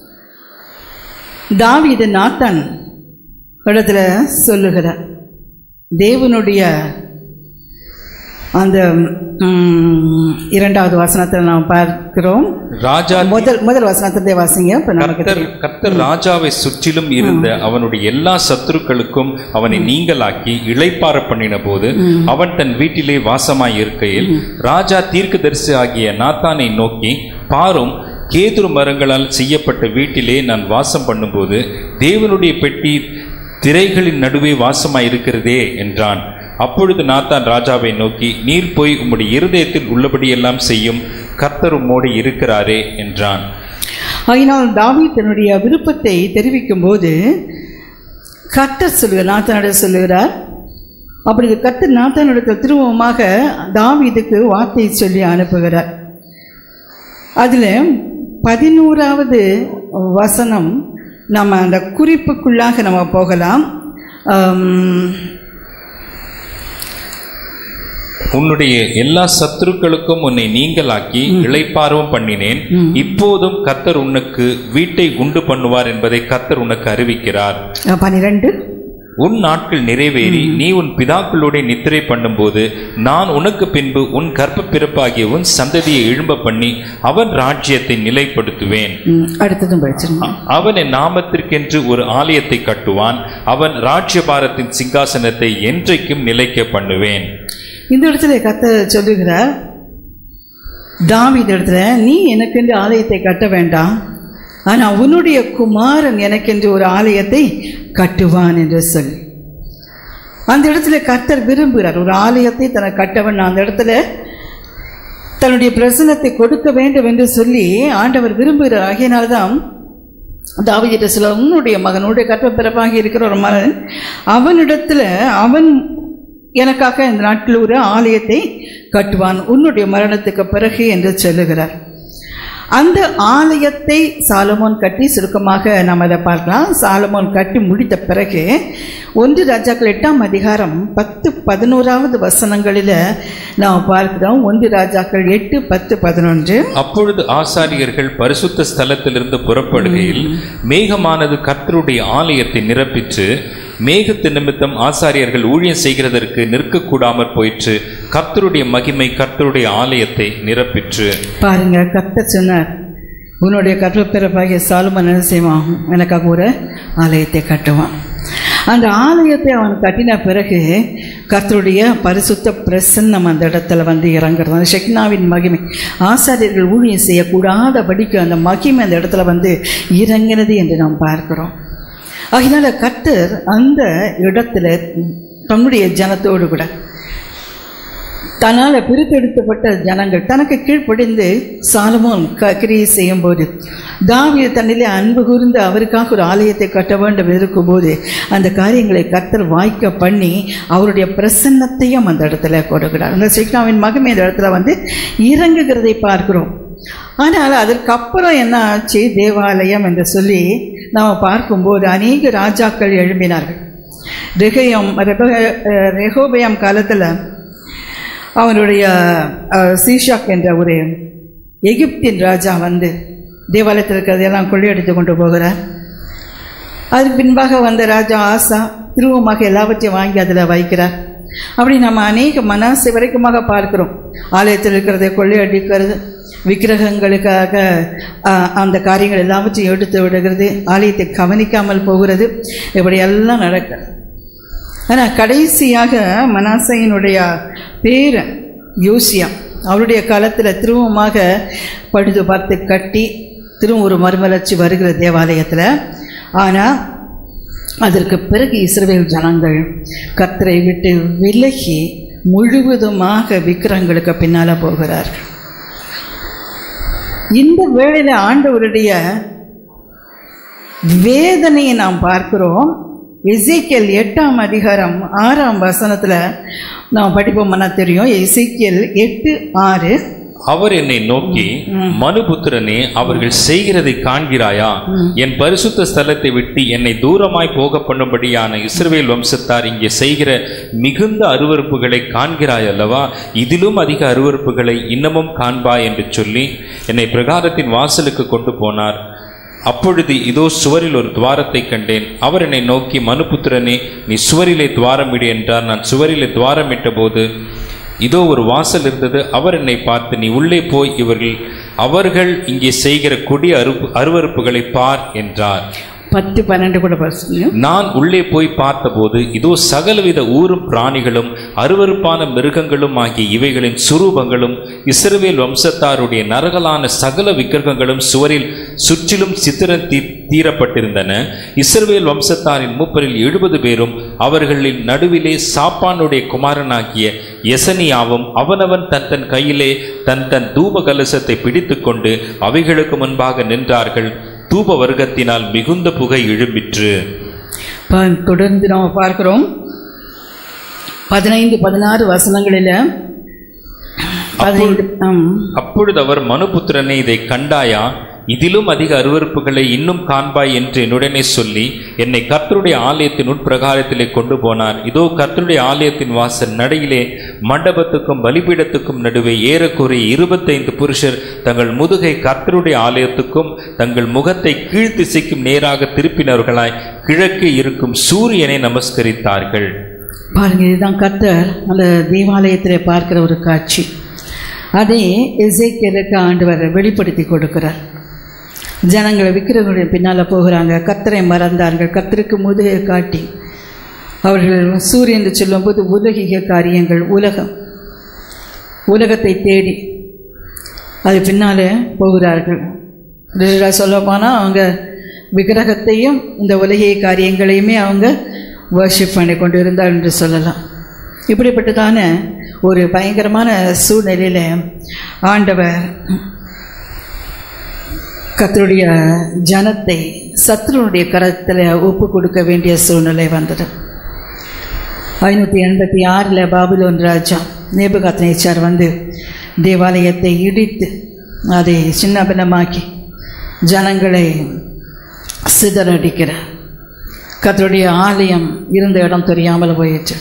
தாவீது நாத்தான் இடத்துல சொல்லுகிறார் தேவனுடைய அந்த ம், இரண்டாவது வசனத்தில் நாம் பார்க்கிறோம் ராஜா முதல் முதல் வசனத்தை வாசிங்க இப்போ நமக்கு கர்த்தர் கர்த்தர் ராஜாவை சுற்றிலும் இருந்த அவனுடைய எல்லா சத்துருக்களுக்கும் அவனை நீங்களாக்கி இளைப்பார பண்ணின போது அவன் தன் வீட்டிலே வாசமாய் இருக்கையில் ராஜா தீர்க்கதரிசி ஆகிய நாத்தானை நோக்கி பாரும் கேதுரு மரங்களால் செய்யப்பட்ட வீட்டிலே நான் வாசம் பண்ணும்போது தேவனுடைய பெட்டி திரைகளின் நடுவே வாசமாய் இருக்கிறதே என்றான் அப்பொழுது நாத்தான் ராஜாவை நோக்கி நீர் போய் உம்முடைய இருதயத்தில் உள்ளபடியெல்லாம் செய்யும் கர்த்தர் உம்மோடு இருக்கிறாரே என்றான் ஆகினால் தாவீது தன்னுடைய விருப்பத்தை தெரிவிக்கும் போது கர்த்தர் சொல்லுகிறார் நாத்தானிடம் சொல்லுகிறார் அப்படி கர்த்தர் நாத்தானிடத்தில் திரும்பமாக தாவீதுக்கு வார்த்தை சொல்லி அனுப்புகிறார் அதில் பதினோராவது வசனம் நம்ம அந்த குறிப்புக்குள்ளாக நம்ம போகலாம் ஆம், உன்னுடைய எல்லா சத்துருக்களுக்கும் உன்னை நீங்களாக்கி இளைப்பாரவும் பண்ணினேன் இப்போதும் கர்த்தர் உனக்கு வீட்டை உண்டு பண்ணுவார் என்பதை கர்த்தர் உனக்கு அறிவிக்கிறார் பனிரெண்டு உன் நாட்கள் நிறைவேறி நீ உன் பிதாக்களோட நித்திரை பண்ணும்போது நான் உனக்கு பின்பு உன் கர்ப்ப பிறப்பாகிய உன் சந்ததியை எழும்ப பண்ணி அவன் ராஜ்யத்தை நிலைப்படுத்துவேன் ம், அடுத்ததும் படிச்சிருங்க அவன் என் நாமத்திற்கென்று ஒரு ஆலயத்தை கட்டுவான் அவன் ராஜ்யபாரத்தின் சிங்காசனத்தை என்றைக்கும் நிலைக்க பண்ணுவேன் இந்த இடத்துல கத்த சொல்லுகிறார் தாவீது இடத்துல நீ எனக்கென்று ஆலயத்தை கட்ட வேண்டாம் ஆனால் உன்னுடைய குமாரன் எனக்கென்று ஒரு ஆலயத்தை கட்டுவான் என்று சொல்லி அந்த இடத்துல கர்த்தர் விரும்புகிறார் ஒரு ஆலயத்தை தனக்கு கட்டவன் அந்த இடத்துல தன்னுடைய பிரசனத்தை கொடுக்க வேண்டும் என்று சொல்லி ஆண்டவர் விரும்புகிறார் ஆகையினால்தான் தாவீதிட்ட சொல்ல உன்னுடைய மகனுடைய கற்பப்பிறப்பாகி இருக்கிற ஒரு மகன் அவனிடத்துல அவன் எனக்காக இந்த நாட்டில் ஒரு ஆலயத்தை கட்டுவான் உன்னுடைய மரணத்துக்கு பிறகு என்று சொல்லுகிறார் அந்த ஆலயத்தை சாலமோன் கட்டி சுருக்கமாக நாம் அதை பார்க்கலாம் சாலமோன் கட்டி முடித்த பிறகு ஒன்று ராஜாக்கள் எட்டாம் அதிகாரம் பத்து பதினோராவது வசனங்களில் நாம் பார்க்கிறோம் ஒன்று ராஜாக்கள் எட்டு பத்து பதினொன்று அப்பொழுது ஆசாரியர்கள் பரிசுத்த ஸ்தலத்திலிருந்து புறப்படுகையில் மேகமானது கர்த்தருடைய ஆலயத்தை நிரப்பிற்று மேகத்து நிமித்தம் ஆசாரியர்கள் ஊழியம் செய்கிறதற்கு நிற்கக்கூடாமற் போயிற்று கர்த்தருடைய மகிமை கர்த்தருடைய ஆலயத்தை நிரப்பிற்று பாருங்க கர்த்தர் சொன்னார் உன்னுடைய கற்பப்பிறப்பாகிய சாலுமன் என்ன செய்வான் எனக்காக ஒரு ஆலயத்தை கட்டுவான் அந்த ஆலயத்தை அவன் கட்டின பிறகு கர்த்தருடைய பரிசுத்த பிரசன்னம் அந்த இடத்துல வந்து இறங்குறது அந்த ஷெக்னாவின் மகிமை ஆசாரியர்கள் ஊழியம் செய்யக்கூடாதபடிக்கு அந்த மகிமை அந்த இடத்துல வந்து இறங்கினது என்று நாம் பார்க்கிறோம் அதனால கர்த்தர் அந்த இடத்துல தன்னுடைய ஜனத்தோடு கூட தன்னால் பிரித்தெடுக்கப்பட்ட ஜனங்கள் தனக்கு கீழ்ப்படிந்து சாலமோன் க கிரியை செய்யும்போது தாவீது தன்னிலே அன்பு கூர்ந்து அவருக்காக ஒரு ஆலயத்தை கட்ட வேண்டும் இருக்கும்போது அந்த காரியங்களை கர்த்தர் வாய்க்க பண்ணி அவருடைய பிரசன்னத்தையும் அந்த இடத்துல கொடுக்கிறார் அந்த சிக்னாவின் மகமே அந்த இடத்துல வந்து இறங்குகிறதை பார்க்கிறோம் ஆனால் அதற்கப்புறம் என்ன ஆச்சு தேவாலயம் என்று சொல்லி நாம் பார்க்கும்போது அநேக ராஜாக்கள் எழும்பினார்கள் ரெகயம் ரெகோபயம் காலத்தில் அவனுடைய அஹ், சீஷாக் என்ற ஒரு எகிப்தின் ராஜா வந்து தேவாலயத்தில் இருக்கிறதையெல்லாம் கொள்ளையடித்து கொண்டு போகிறார் அதுக்கு பின்பாக வந்த ராஜா ஆசா திருவமாக எல்லாவற்றையும் வாங்கி அதில் வைக்கிறார் அப்படி நம்ம அநேக மனசு வரைக்குமாக பார்க்கிறோம் ஆலயத்தில் இருக்கிறதை கொள்ளையடிக்கிறது விக்கிரகங்களுக்காக அஹ், அந்த காரியங்கள் எல்லாவற்றையும் எடுத்து விடுகிறது ஆலயத்தை கவனிக்காமல் போகிறது இப்படியெல்லாம் நடக்கிறது ஆனால் கடைசியாக மனாசையினுடைய பேரன் யோசியா அவருடைய காலத்தில் திரும்பமாக பழுது பார்த்து கட்டி திரும்ப ஒரு மறுமலர்ச்சி வருகிற தேவாலயத்தில் ஆனால் அதற்கு பிறகு இஸ்ரவேல் ஜனங்கள் கர்த்தரை விட்டு விலகி முழுவதுமாக விக்கிரங்களுக்கு பின்னால் போகிறார்கள் இந்த வேளையில் ஆண்டவருடைய வேதனையை நாம் பார்க்கிறோம் எசேக்கியல் எட்டாம் அதிகாரம் ஆறாம் வசனத்தில் நாம் படிப்போம்னா தெரியும் எசேக்கியல் எட்டு ஆறு அவர் என்னை நோக்கி மனுபுத்திரனே அவர்கள் செய்கிறதை காண்கிறாயா என் பரிசுத்த ஸ்தலத்தை விட்டு என்னை தூரமாய் போக பண்ணும்படியான இஸ்ரவேல் வம்சத்தார் இங்கே செய்கிற மிகுந்த அருவருப்புகளை காண்கிறாய் அல்லவா இதிலும் அதிக அருவருப்புகளை இன்னமும் காண்பாய் என்று சொல்லி என்னை பிரகாரத்தின் வாசலுக்கு கொண்டு போனார் அப்பொழுது இதோ சுவரில் ஒரு துவாரத்தை கண்டேன் அவர் என்னை நோக்கி மனுபுத்திரனே நீ சுவரிலே துவாரமிடு என்றார் நான் சுவரிலே துவாரமிட்ட போது இதோ ஒரு வாசல் இருந்தது அவர் என்னை பார்த்து நீ உள்ளே போய் இவர்கள் அவர்கள் இங்கே செய்கிற கொடிய அருப்பு அருவருப்புகளை பார் என்றார் பத்து பன்னெண்டு கூட பசங்க நான் உள்ளே போய் பார்த்தபோது இதோ சகலவித ஊரும் பிராணிகளும் அருவருப்பான மிருகங்களும் ஆகிய இவைகளின் சுரூபங்களும் இஸ்ரவேல் வம்சத்தாருடைய நரகலான சகல விக்கிரகங்களும் சுவரில் சுற்றிலும் சித்திரம் தீ தீரப்பட்டிருந்தன இஸ்ரவேல் வம்சத்தாரின் மூப்பரில் எழுபது பேரும் அவர்களின் நடுவிலே சாப்பானுடைய குமாரனாகிய எசனியாவும் அவனவன் தன் தன் கையிலே தன் தன் தூப கலசத்தை பிடித்துக்கொண்டு அவைகளுக்கு முன்பாக நின்றார்கள் தூப வர்க்கத்தினால் மிகுந்த புகை எழும்பிற்று ப- தொடர்ந்து நாம் பார்க்கிறோம் பதினைந்து பதினாறு வசனங்களில் பதினைந்து ஆம். அப்பொழுது அவர் மனுபுத்திரனே இதை கண்டாயா இதிலும் அதிக அருவருப்புகளை இன்னும் காண்பாய் என்று என்னுடனே சொல்லி என்னை கர்த்தருடைய ஆலயத்தின் உட்பிரகாரத்திலே கொண்டு போனார் இதோ கர்த்தருடைய ஆலயத்தின் வாசல் நடையிலே மண்டபத்துக்கும் பலிபீடத்துக்கும் நடுவே ஏறக்குறைய இருபத்தைந்து புருஷர் தங்கள் முதுகை கர்த்தருடைய ஆலயத்துக்கும் தங்கள் முகத்தை கீழ்த்திசைக்கும் நேராக திருப்பினவர்களாய் கிழக்கே இருக்கும் சூரியனை நமஸ்கரித்தார்கள் பாருங்க இதுதான் கர்த்தர் அந்த தேவாலயத்தில் பார்க்கிற ஒரு காட்சி அதை எசேக்கியலுக்கு ஆண்டவர் வெளிப்படுத்தி கொடுக்கிறார் ஜனங்களை விக்கிரகங்களுடைய பின்னால் போகிறாங்க கர்த்தரை மறந்தார்கள் கர்த்தருக்கு முதுகை காட்டி அவர்கள் சூரியன் என்று சொல்லும்போது உலகிக காரியங்கள் உலகம் உலகத்தை தேடி அது பின்னாலே போகிறார்கள் சொல்ல போனால் அவங்க விக்கிரகத்தையும் இந்த உலகிய காரியங்களையுமே அவங்க வர்ஷிப் பண்ணி கொண்டு இருந்தார் என்று சொல்லலாம் இப்படிப்பட்டதான ஒரு பயங்கரமான சூழ்நிலையில் ஆண்டவர் கர்த்தருடைய ஜனத்தை சத்ருனுடைய கரத்தில் ஒப்பு கொடுக்க வேண்டிய சூழ்நிலை வந்தது ஐநூற்றி எண்பத்தி ஆறில் பாபிலோன் ராஜா நேபுகாத் நேச்சார் வந்து தேவாலயத்தை இடித்து அதை சின்னபின்னமாக்கி ஜனங்களை சிதறடிக்கிறார் கர்த்தருடைய ஆலயம் இருந்த இடம் தெரியாமல் போயிடுச்சு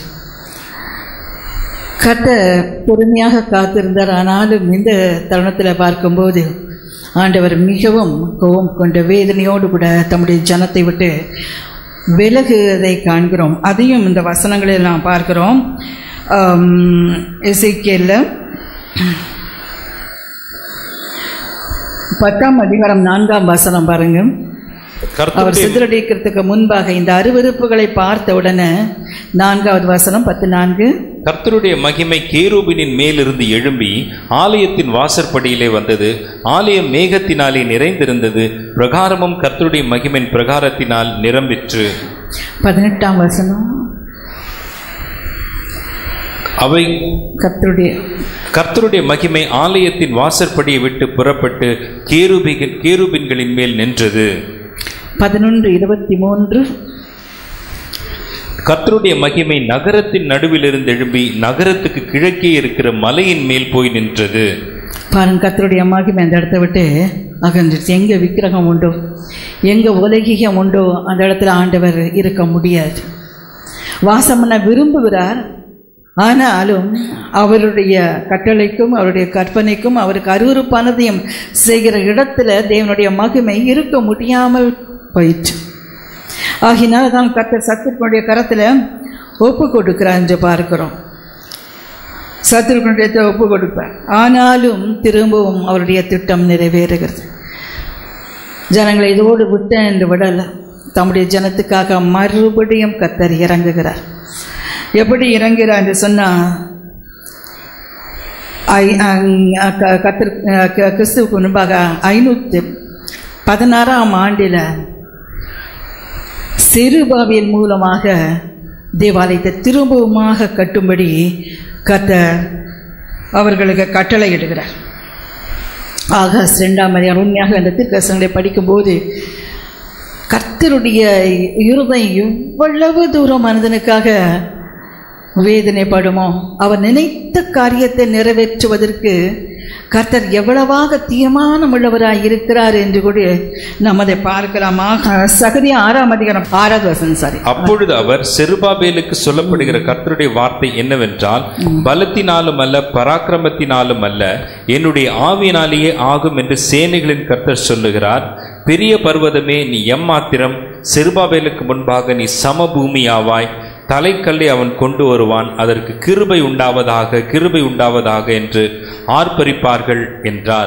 கத்த பொறுமையாக காத்திருந்தார் ஆனாலும் இந்த தருணத்தில் பார்க்கும்போது ஆண்டவர் மிகவும் கோபம் கொண்ட வேதனையோடு கூட தம்முடைய ஜனத்தை விட்டு விலகுவதை காண்கிறோம் அதையும் இந்த வசனங்களில் நாம் பார்க்கிறோம் இசைக்கியல்ல பத்தாம் அதிகாரம் நான்காம் வசனம் பாருங்க அவர் கர்த்தருடைய சிதறடிக்கிறதுக்கு முன்பாக இந்த அருவருப்புகளை பார்த்த உடனே நான்காவது வசனம் பத்து நான்கு கர்த்தருடைய மகிமை கேரூபினின் மேலிருந்து எழும்பி ஆலயத்தின் வாசற்படியிலே வந்தது ஆலயம் மேகத்தினாலே நிறைந்திருந்தது பிரகாரமும் கர்த்தருடைய மகிமையின் பிரகாரத்தினால் நிரம்பிற்று பதினெட்டாம் வசனம் அவை கர்த்தருடைய கர்த்தருடைய மகிமை ஆலயத்தின் வாசற்படியை விட்டு புறப்பட்டு கேருபிகள் கேருபின்களின் மேல் நின்றது பதினொன்று இருபத்தி மூன்று கர்த்தருடைய மகிமை நகரத்தின் நடுவிலிருந்து எழும்பி நகரத்துக்கு கிழக்கே இருக்கிற மலையின் மேல் போய் நின்றது பாருங்க கர்த்தருடைய மகிமை அந்த இடத்த விட்டு அகன்றுச்சு எங்கே விக்கிரகம் உண்டோ எங்கே உலகிகம் உண்டோ அந்த இடத்துல ஆண்டவர் இருக்க முடியாது வாசம் பண்ண விரும்புகிறார் ஆனாலும் அவருடைய கட்டளைக்கும் அவருடைய கற்பனைக்கும் அவருக்கு அருவருப்பானதையும் செய்கிற இடத்துல தேவனுடைய மகிமை இருக்க முடியாமல் போயிற்று ஆகினால் தான் கர்த்தர் சத்துருக்கனுடைய கரத்தில் ஒப்பு கொடுக்கிறார் என்று பார்க்கிறோம் சத்துருக்கனுடைய ஒப்பு கொடுப்பார் ஆனாலும் திரும்பவும் அவருடைய திட்டம் நிறைவேறுகிறது ஜனங்களை இதோடு விட்டேன் என்று விடலை தம்முடைய ஜனத்துக்காக மறுபடியும் கத்தர் இறங்குகிறார் எப்படி இறங்குகிறார் என்று சொன்னால் ஐ அங்- க- கத்தர் க- கிறிஸ்துவுக்கு முன்பாக ஐநூற்றி பதினாறாம் ஆண்டில் சிறுபாவியல் மூலமாக தேவாலயத்தை திரும்பவுமாக கட்டும்படி கத்தர் அவர்களுக்கு கட்டளையிடுகிறார் ஆகாஸ் ரெண்டாம் அதிகாரம் உண்மையாக அந்த திருக்கசங்களை படிக்கும்போது கர்த்தருடைய இருதயம் எவ்வளவு தூரம் மனிதனுக்காக வேதனைப்படுமோ அவர் நினைத்த காரியத்தை நிறைவேற்றுவதற்கு கர்த்தர் எவ்வளவாக தீர்மானம் உள்ளவராய் இருக்கிறார் என்று கூட நாம் அதை பார்க்கலாமா சகதிய ஆறாம் அதிகாரம் ஆறாவது வசனம் சாரி அப்பொழுது அவர் செருபாபேலுக்கு சொல்லப்படுகிற கர்த்தருடைய வார்த்தை என்னவென்றால் பலத்தினாலும் அல்ல பராக்கிரமத்தினாலும் அல்ல என்னுடைய ஆவியினாலேயே ஆகும் என்று சேனைகளின் கர்த்தர் சொல்லுகிறார் பெரிய பர்வதமே நீ எம்மாத்திரம் செருபாபேலுக்கு முன்பாக நீ சமபூமியாவாய் தலைக்கல்லை அவன் கொண்டு வருவான் அதற்கு கிருபை உண்டாவதாக கிருபை உண்டாவதாக என்று ஆர்ப்பரிப்பார்கள் என்றார்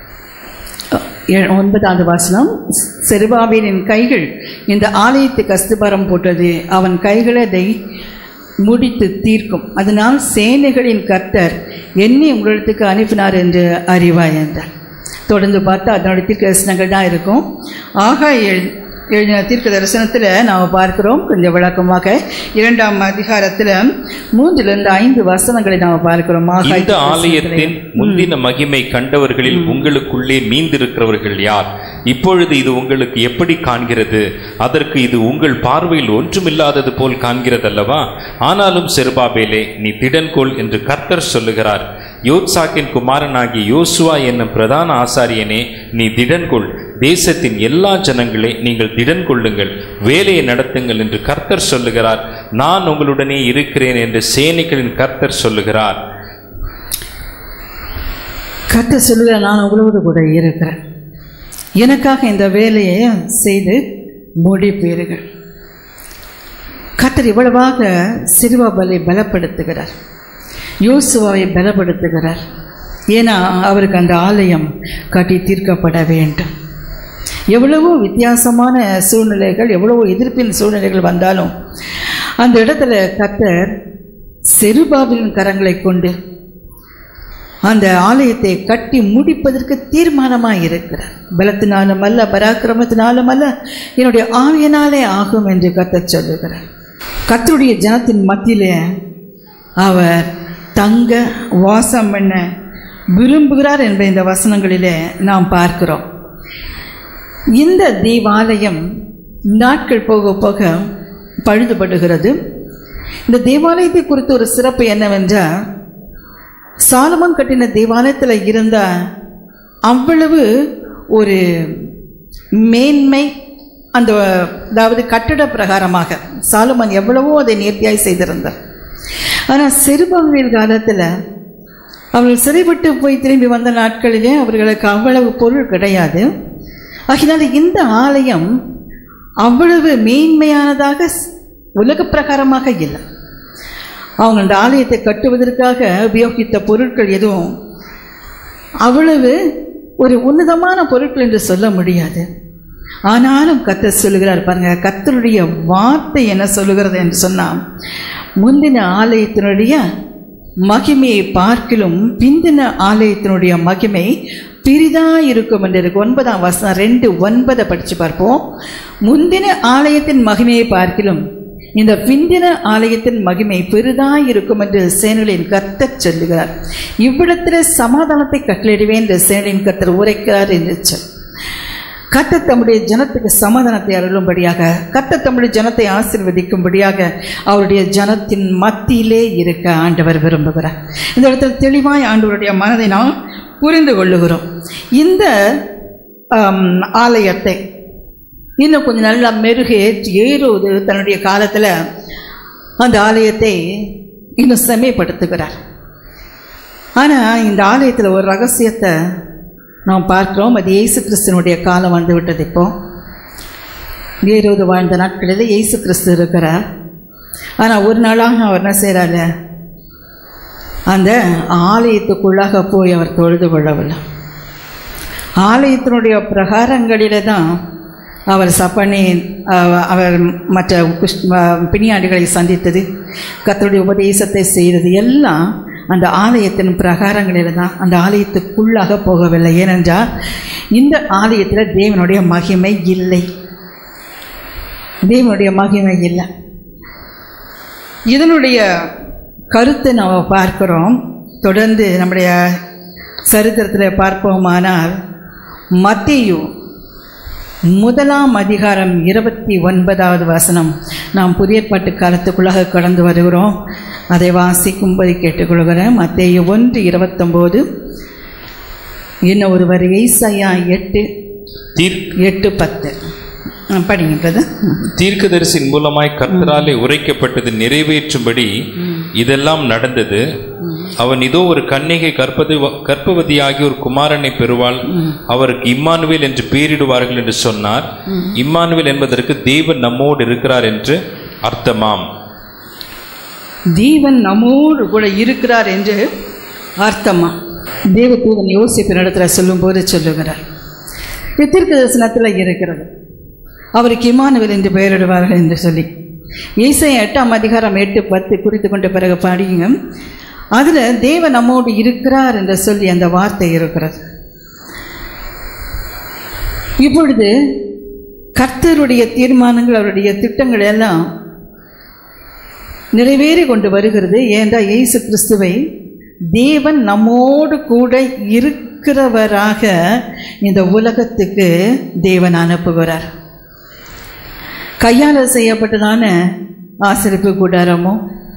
ஏ- ஒன்பதாவது வசனம் செருபாபேலின் கைகள் இந்த ஆலயத்துக்கு அஸ்திபாரம் போட்டது அவன் கைகள் அதை முடித்து தீர்க்கும் அதனால் சேனைகளின் கர்த்தர் என்னை உங்களிடத்துக்கு அனுப்பினார் என்று அறிவாய் என்றார் தொடர்ந்து பார்த்தா அதனுடைய தீர்க்க தரிசனங்கள் தான் இருக்கும் ஆகா எழு எழுதின தீர்க்க தரிசனத்தில் நாம் பார்க்கிறோம் கொஞ்சம் விளக்கமாக இரண்டாம் அதிகாரத்தில் மூன்றிலிருந்து ஐந்து வசனங்களை நாம் பார்க்கிறோம் ஆகாய் இந்த ஆலயத்தின் முந்தின மகிமை கண்டவர்களில் உங்களுக்குள்ளே மீந்திருக்கிறவர்கள் யார் இப்பொழுது இது உங்களுக்கு எப்படி காண்கிறது அதற்கு இது உங்கள் பார்வையில் ஒன்றுமில்லாதது போல் காண்கிறதல்லவா ஆனாலும் செருபாபேலே நீ திடன்கொள் என்று கர்த்தர் சொல்லுகிறார் யோத்சாக்கின் குமாரனாகிய யோசுவா என்னும் பிரதான ஆசாரியனே நீ திடன்கொள் தேசத்தின் எல்லா ஜனங்களே நீங்கள் திடன் கொள்ளுங்கள் வேலையை நடத்துங்கள் என்று கர்த்தர் சொல்லுகிறார் நான் உங்களுடனே இருக்கிறேன் என்று சேனைகளின் கர்த்தர் சொல்லுகிறார் கர்த்தர் சொல்லுகிற நான் உங்களோடு கூட இருக்கிறேன் எனக்காக இந்த வேலையை செய்து முடிப்பீர்கள் கர்த்தர் இவ்வளவாக சிறுவாபலை பலப்படுத்துகிறார் யோசுவாவை பலப்படுத்துகிறார் ஏன்னா அவருக்கு அந்த ஆலயம் கட்டி தீர்க்கப்பட வேண்டும் எவ்வளவோ வித்தியாசமான சூழ்நிலைகள் எவ்வளவோ எதிர்ப்பின் சூழ்நிலைகள் வந்தாலும் அந்த இடத்துல கர்த்தர் செருபாபிலின் கரங்களை கொண்டு அந்த ஆலயத்தை கட்டி முடிப்பதற்கு தீர்மானமாக இருக்கிறார் பலத்தினாலும் அல்ல பராக்கிரமத்தினாலும் அல்ல என்னுடைய ஆவியனாலே ஆகும் என்று கர்த்தர் சொல்லுகிறார் கர்த்தருடைய ஜனத்தின் மத்தியிலே அவர் தங்க வாசம் பண்ண விரும்புகிறார் என்ற இந்த வசனங்களிலே நாம் பார்க்கிறோம் இந்த தேவாலயம் நாட்கள் போக போக பழுதுபடுகிறது இந்த தேவாலயத்தை குறித்து ஒரு சிறப்பு என்னவென்றால் சாலமன் கட்டின தேவாலயத்தில் இருந்த அவ்வளவு ஒரு மேன்மை அந்த அதாவது கட்டட பிரகாரமாக சாலமன் எவ்வளவோ அதை நேர்த்தியாய் செய்திருந்தார் ஆனால் சிறுபான்மையின் காலத்தில் அவர்கள் சிறைப்பட்டு போய் திரும்பி வந்த நாட்களிலே அவர்களுக்கு அவ்வளவு பொருள் கிடையாது ஆகினால் இந்த ஆலயம் அவ்வளவு மேன்மையானதாக உலக பிரகாரமாக இல்லை அவங்க அந்த ஆலயத்தை கட்டுவதற்காக உபயோகித்த பொருட்கள் எதுவும் அவ்வளவு ஒரு உன்னதமான பொருட்கள் என்று சொல்ல முடியாது ஆனாலும் கத்தர் சொல்லுகிறார் பாருங்க கத்தருடைய வார்த்தை என்ன சொல்லுகிறது என்று சொன்னால் முந்தின ஆலயத்தினுடைய மகிமையை பார்க்கிலும் பிந்தின ஆலயத்தினுடைய மகிமை பிரிதா இருக்கும் என்று இருக்கு ஒன்பதாம் வசனம் ரெண்டு ஒன்பதை படித்து பார்ப்போம் முந்தின ஆலயத்தின் மகிமையை பார்க்கிலும் இந்த பிந்தின ஆலயத்தின் மகிமை பெரிதாய் இருக்கும் என்று சேனலின் கர்த்தர் சொல்லுகிறார் இவ்விடத்தில் சமாதானத்தை கட்டளிடுவேன் என்று சேனலின் கர்த்தர் உரைக்கிறார் என்று சொல் கர்த்தர் தம்முடைய ஜனத்துக்கு சமாதானத்தை அருளும்படியாக கர்த்தர் தம்முடைய ஜனத்தை ஆசீர்வதிக்கும்படியாக அவருடைய ஜனத்தின் மத்தியிலே இருக்க ஆண்டவர் விரும்புகிறார் இந்த இடத்தில் தெளிவாய் ஆண்டவருடைய மனதை நாம் புரிந்து கொள்ளுகிறோம் இந்த ஆம், ஆலயத்தை இன்னும் கொஞ்சம் நல்லா மெருகேற்றி ஏறுவது தன்னுடைய காலத்தில் அந்த ஆலயத்தை இன்னும் செம்மைப்படுத்துகிறார் ஆனால் இந்த ஆலயத்தில் ஒரு ரகசியத்தை நாம் பார்க்கிறோம் அது இயேசு கிறிஸ்துவனுடைய காலம் வந்து விட்டது இப்போ ஏறுவது வாழ்ந்த நாட்களில் இயேசு கிறிஸ்து இருக்கிறார் ஆனால் ஒரு நாளாக அவர் என்ன செய்கிறாரு அந்த ஆலயத்துக்குள்ளாக போய் அவர் தொழுது கொள்ளவில்லை ஆலயத்தினுடைய பிரகாரங்களிலே தான் அவர் சப்பனி அஹ், அவர் மற்ற குஷ் அஹ், பிணியாண்டிகளை சந்தித்தது கர்த்தருடைய உபதேசத்தை செய்தது எல்லாம் அந்த ஆலயத்தின் பிரகாரங்களில் தான் அந்த ஆலயத்துக்குள்ளாக போகவில்லை ஏனென்றால் இந்த ஆலயத்தில் தேவனுடைய மகிமை இல்லை தேவனுடைய மகிமை இல்லை இதனுடைய கருத்தை நாம் பார்க்கிறோம் தொடர்ந்து நம்முடைய சரித்திரத்தில் பார்ப்போமானால் மத்தேயு முதலாம் அதிகாரம் இருபத்தி ஒன்பதாவது வசனம் நாம் புதிய பாட்டு காலத்துக்குள்ளாக கடந்து வருகிறோம் அதை வாசிக்கும்படி கேட்டுக்கொள்கிறேன் மத்தேயு ஒன்று இருபத்தொம்போது இன்னும் ஒருவர் ஏசாயா எட்டு தீர் எட்டு பத்து ஆ, படிங்கன்றது தீர்க்கதரிசின் மூலமாய் கர்த்தராலே உரைக்கப்பட்டது நிறைவேற்றும்படி இதெல்லாம் நடந்தது அவன் இதோ ஒரு கன்னிகை கற்பது கர்ப்பவதியாகி ஒரு குமாரனை பெறுவாள் அவருக்கு இம்மானுவேல் என்று பெயரிடுவார்கள் என்று சொன்னார் இம்மானுவேல் என்பதற்கு தேவன் நம்மோடு இருக்கிறார் என்று அர்த்தமாம் தேவன் நம்மோடு கூட இருக்கிறார் என்று அர்த்தமா தேவதூதன் யோசிப்பின் இடத்துல சொல்லும்போது சொல்லுகிறார் இது தீர்க்க தரிசனத்தில் இருக்கிறது அவருக்கு இமானுவேல் என்று பெயரிடுவார்கள் என்று சொல்லி இசை எட்டாம் அதிகாரம் எட்டு பத்து குறித்து கொண்ட பிறகு படிங்க அதில் தேவன் நம்மோடு இருக்கிறார் என்று சொல்லி அந்த வார்த்தை இருக்கிறது இப்பொழுது கர்த்தருடைய தீர்மானங்கள் அவருடைய திட்டங்கள் எல்லாம் நிறைவேறி கொண்டு வருகிறது ஏனென்றால் இயேசு கிறிஸ்துவை தேவன் நம்மோடு கூட இருக்கிறவராக இந்த உலகத்துக்கு தேவன் அனுப்புகிறார் கையால் செய்யப்பட்டதான ஆசிரிப்பு கூடாரமோ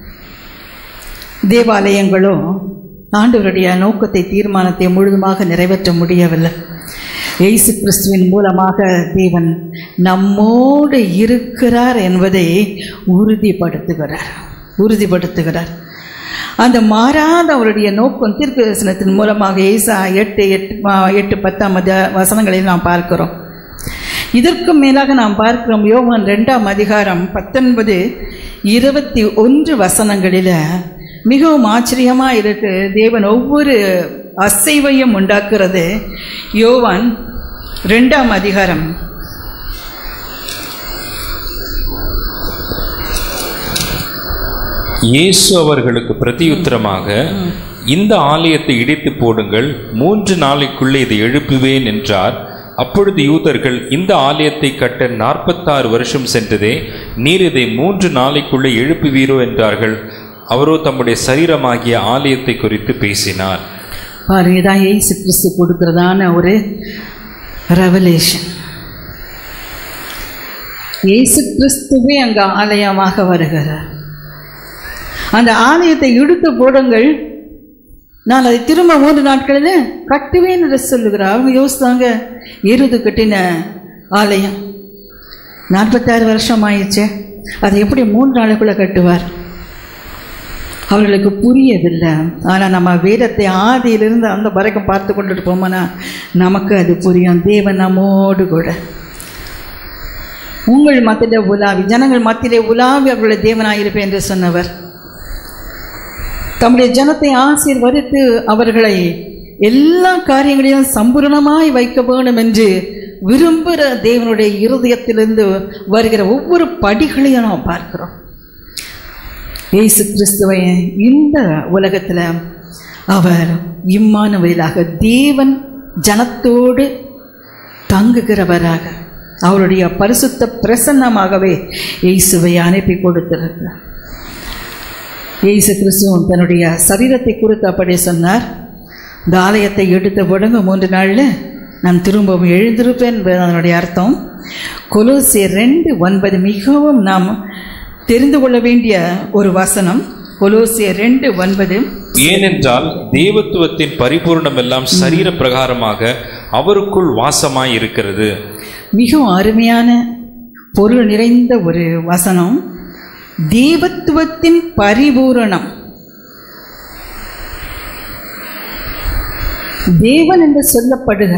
தேவாலயங்களோ ஆண்டவருடைய நோக்கத்தை தீர்மானத்தை முழுதுமாக நிறைவேற்ற முடியவில்லை இயேசு கிறிஸ்துவின் மூலமாக தேவன் நம்மோடு இருக்கிறார் என்பதை உறுதிப்படுத்துகிறார் உறுதிப்படுத்துகிறார் அந்த மாறாத அவருடைய நோக்கம் தீர்க்க தரிசனத்தின் மூலமாக ஏசா எட்டு எட்டு ஆ, எட்டு பத்தாம் அத வசனங்களில் நாம் பார்க்கிறோம் இதற்கு மேலாக நாம் பார்க்கிறோம் யோவான் ரெண்டாம் அதிகாரம் பத்தொன்பது இருபத்தி ஒன்று வசனங்களில் மிகவும் ஆச்சரியமாக இருக்கு தேவன் ஒவ்வொரு அசைவையும் உண்டாக்குறது யோவான் ரெண்டாம் அதிகாரம் இயேசு அவர்களுக்கு பிரதியுத்தரமாக இந்த ஆலயத்தை இடித்து போடுங்கள் மூன்று நாளைக்குள்ளே இதை எழுப்புவேன் என்றார் அப்பொழுது யூதர்கள் இந்த ஆலயத்தை கட்ட நாற்பத்தாறு வருஷம் சென்றதே நீர் இதை மூன்று நாளைக்குள்ளே எழுப்புவீரோ என்றார்கள் அவரோ தம்முடைய சரீரமாகிய ஆலயத்தை குறித்து பேசினார் பாருங்க இதான் இயேசு கிறிஸ்து கொடுக்கிறதான ஒரு ரெவலேஷன் இயேசு கிறிஸ்துவே அங்கே ஆலயமாக வருகிறார் அந்த ஆலயத்தை இழுத்து போடுங்கள் நான் அதை திரும்ப மூன்று நாட்களில் கட்டுவேன் என்று சொல்லுகிறார் அவங்க யோசித்தாங்க எருது கட்டின ஆலயம் நாற்பத்தாறு வருஷம் ஆயிடுச்சே அதை எப்படி மூன்று நாளுக்குள்ளே கட்டுவார் அவர்களுக்கு புரியவில்லை ஆனால் நம்ம வேதத்தை ஆதியிலிருந்து அந்த வரைக்கும் பார்த்து கொண்டுட்டு போமோனா நமக்கு அது புரியும் தேவன் நம்மோடு கூட உங்கள் மத்தியிலே உலாவி ஜனங்கள் மத்தியிலே உலாவி அவர்களுடைய தேவனாயிருப்பேன் என்று சொன்னவர் தம்முடைய ஜனத்தை ஆசீர்வதித்து அவர்களை எல்லா காரியங்களையும் சம்பூரணமாய் வைக்க வேண்டும் என்று விரும்புகிற தேவனுடைய இருதயத்திலிருந்து வருகிற ஒவ்வொரு படிகளையும் நாம் பார்க்கிறோம் இயேசு கிறிஸ்துவை இந்த உலகத்தில் அவர் இம்மானுவேலாக தேவன் ஜனத்தோடு தங்குகிறவராக அவருடைய பரிசுத்த பிரசன்னமாகவே இயேசுவை அனுப்பி கொடுத்திருக்கிறார் இயேசு கிறிஸ்துவும் தன்னுடைய சரீரத்தை குறித்து அப்படி சொன்னார் இந்த ஆலயத்தை எடுத்த உடனே மூன்று நாளில் நான் திரும்பவும் எழுந்திருப்பேன் என்பது அதனுடைய அர்த்தம் கொலோசியர் ரெண்டு ஒன்பது மிகவும் நாம் தெரிந்து கொள்ள வேண்டிய ஒரு வசனம் கொலோசியர் ரெண்டு ஒன்பது ஏனென்றால் தேவத்துவத்தின் பரிபூர்ணம் எல்லாம் சரீர பிரகாரமாக அவருக்குள் வாசமாய் இருக்கிறது மிகவும் அருமையான பொருள் நிறைந்த ஒரு வசனம் தேவத்துவத்தின் பரிபூரணம் தேவன் என்று சொல்லப்படுக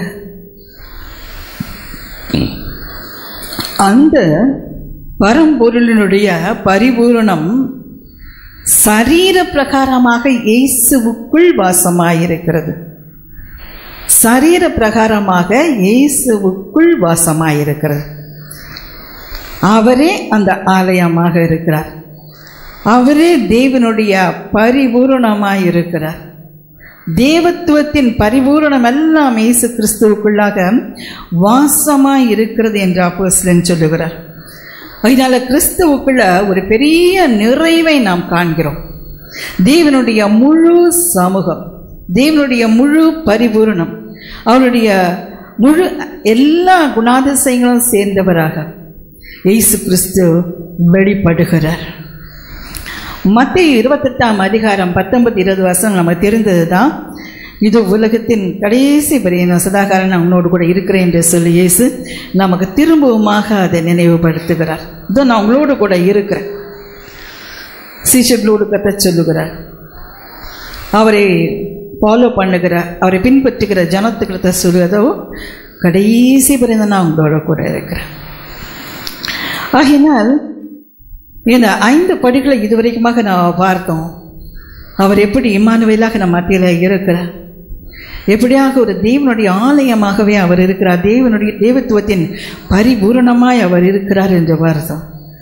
அந்த பரம்பொருளினுடைய பரிபூரணம் சரீர பிரகாரமாக இயேசுவுக்குள் வாசமாயிருக்கிறது சரீர பிரகாரமாக இயேசுவுக்குள் வாசமாயிருக்கிறது அவரே அந்த ஆலயமாக இருக்கிறார் அவரே தேவனுடைய பரிபூரணமாய் இருக்கிறார் தேவத்துவத்தின் பரிபூரணம் எல்லாம் இயேசு கிறிஸ்துவுக்குள்ளாக வாசமாய் இருக்கிறது என்று அப்போஸ்தலன் சொல்லுகிறார் அதனால கிறிஸ்துவுக்குள்ள ஒரு பெரிய நிறைவை நாம் காண்கிறோம் தேவனுடைய முழு சமூகம் தேவனுடைய முழு பரிபூரணம் அவருடைய முழு எல்லா குணாதிசயங்களும் சேர்ந்தவராக இயேசு கிறிஸ்து வெளிப்படுகிறார் மத்திய இருபத்தெட்டாம் அதிகாரம் பத்தொன்பது இருபது வருஷம் நமக்கு தெரிந்தது தான் இது உலகத்தின் கடைசி பரியந்த சதாகாரம் நான் உன்னோடு கூட இருக்கிறேன் என்று சொல்லி இயேசு நமக்கு திரும்பவுமாக அதை நினைவுபடுத்துகிறார் இதோ நான் உங்களோடு கூட இருக்கிறேன் சீஷர்களோடு கத்த சொல்லுகிறார் அவரை ஃபாலோ பண்ணுகிற அவரை பின்பற்றுகிற ஜனத்துக்கிட்ட சொல்லுவதோ கடைசி பரியந்த நான் உங்களோட கூட இருக்கிறேன் ஆகினால் இந்த ஐந்து படிகளை இதுவரைக்குமாக நான் பார்த்தோம் அவர் எப்படி இம்மானுவேலாக நம்ம மத்தியில் இருக்கிறார் எப்படியாக ஒரு தேவனுடைய ஆலயமாகவே அவர் இருக்கிறார் தேவனுடைய தேவத்துவத்தின் பரிபூரணமாய் அவர் இருக்கிறார் என்று பார்த்தோம்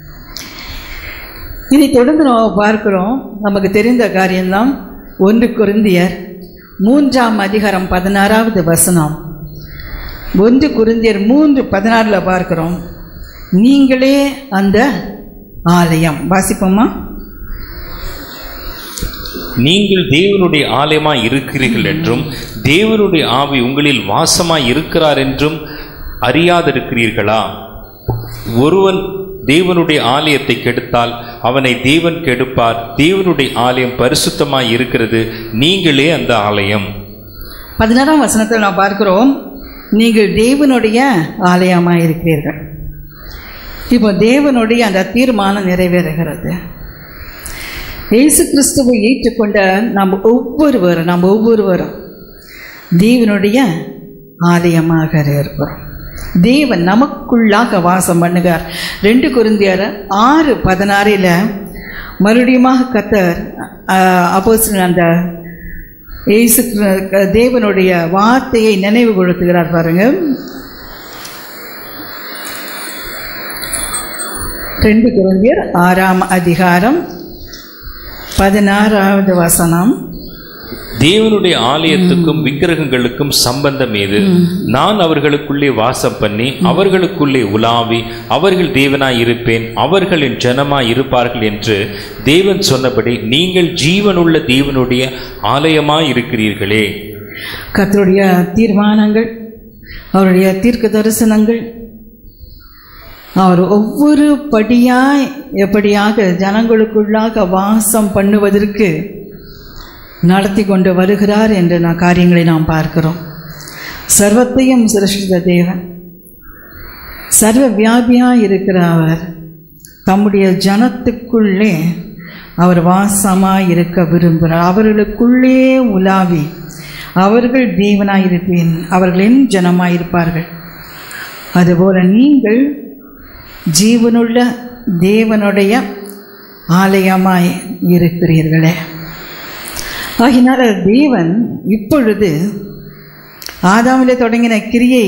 இனி தொடர்ந்து நாம் பார்க்கிறோம் நமக்கு தெரிந்த காரியம்தான் ஒன்று குருந்தியர் மூன்றாம் அதிகாரம் பதினாறாவது வசனம் ஒன்று குருந்தியர் மூன்று பதினாறில் பார்க்கிறோம் நீங்களே அந்த ஆலயம் வாசிப்போமா நீங்கள் தேவனுடைய ஆலயமாய் இருக்கிறீர்கள் என்றும் தேவனுடைய ஆவி உங்களில் வாசமாய் இருக்கிறார் என்றும் அறியாதிருக்கிறீர்களா ஒருவன் தேவனுடைய ஆலயத்தை கெடுத்தால் அவனை தேவன் கெடுப்பார் தேவனுடைய ஆலயம் பரிசுத்தமாய் இருக்கிறது நீங்களே அந்த ஆலயம் பதினாறாம் வசனத்தில் நாம் பார்க்கிறோம் நீங்கள் தேவனுடைய ஆலயமாக இருக்கிறீர்கள் இப்போ தேவனுடைய அந்த தீர்மானம் நிறைவேறுகிறது இயேசு கிறிஸ்துவை ஏற்றுக்கொண்ட நாம் ஒவ்வொருவரும் நாம் ஒவ்வொருவரும் தேவனுடைய ஆலயமாக இருக்கிறோம் தேவன் நமக்குள்ளாக வாசம் பண்ணுகிறார் ரெண்டு குருந்தியர் ஆறு பதினாறில் மறுபடியுமாக கத்தர் அப்போஸ் அந்த இயேசு கிற- தேவனுடைய வார்த்தையை நினைவு கொடுத்துகிறார் பாருங்க ரெண்டு குருந்தியர் ஆறாம் அதிகாரம் பதினாறாவது வசனம் தேவனுடைய ஆலயத்துக்கும் விக்கிரகங்களுக்கும் சம்பந்தம் ஏது நான் அவர்களுக்குள்ளே வாசம் பண்ணி அவர்களுக்குள்ளே உலாவி அவர்கள் தேவனாய் இருப்பேன் அவர்கள் என் ஜனமாய் இருப்பார்கள் என்று தேவன் சொன்னபடி நீங்கள் ஜீவனுள்ள தேவனுடைய ஆலயமாய் இருக்கிறீர்களே கர்த்தருடைய தீர்மானங்கள் அவருடைய தீர்க்க தரிசனங்கள் அவர் ஒவ்வொரு படியாய் எப்படியாக ஜனங்களுக்குள்ளாக வாசம் பண்ணுவதற்கு நடத்தி கொண்டு வருகிறார் என்ற நான் காரியங்களை நாம் பார்க்கிறோம் சர்வத்தையும் சிருஷ்டித்த தேவன் சர்வ வியாபியாய் இருக்கிற அவர் தம்முடைய ஜனத்துக்குள்ளே அவர் வாசமாய் இருக்க விரும்புகிறார் அவர்களுக்குள்ளே உலாவி அவர்கள் தேவனாய் இருப்பேன் அவர்கள் என் ஜனமாய் இருப்பார்கள் அதுபோல நீங்கள் ஜீவனுள்ள தேவனுடைய ஆலயமாய் இருக்கிறீர்களே ஆகினால தேவன் இப்பொழுது ஆதாமிலே தொடங்கின கிரியை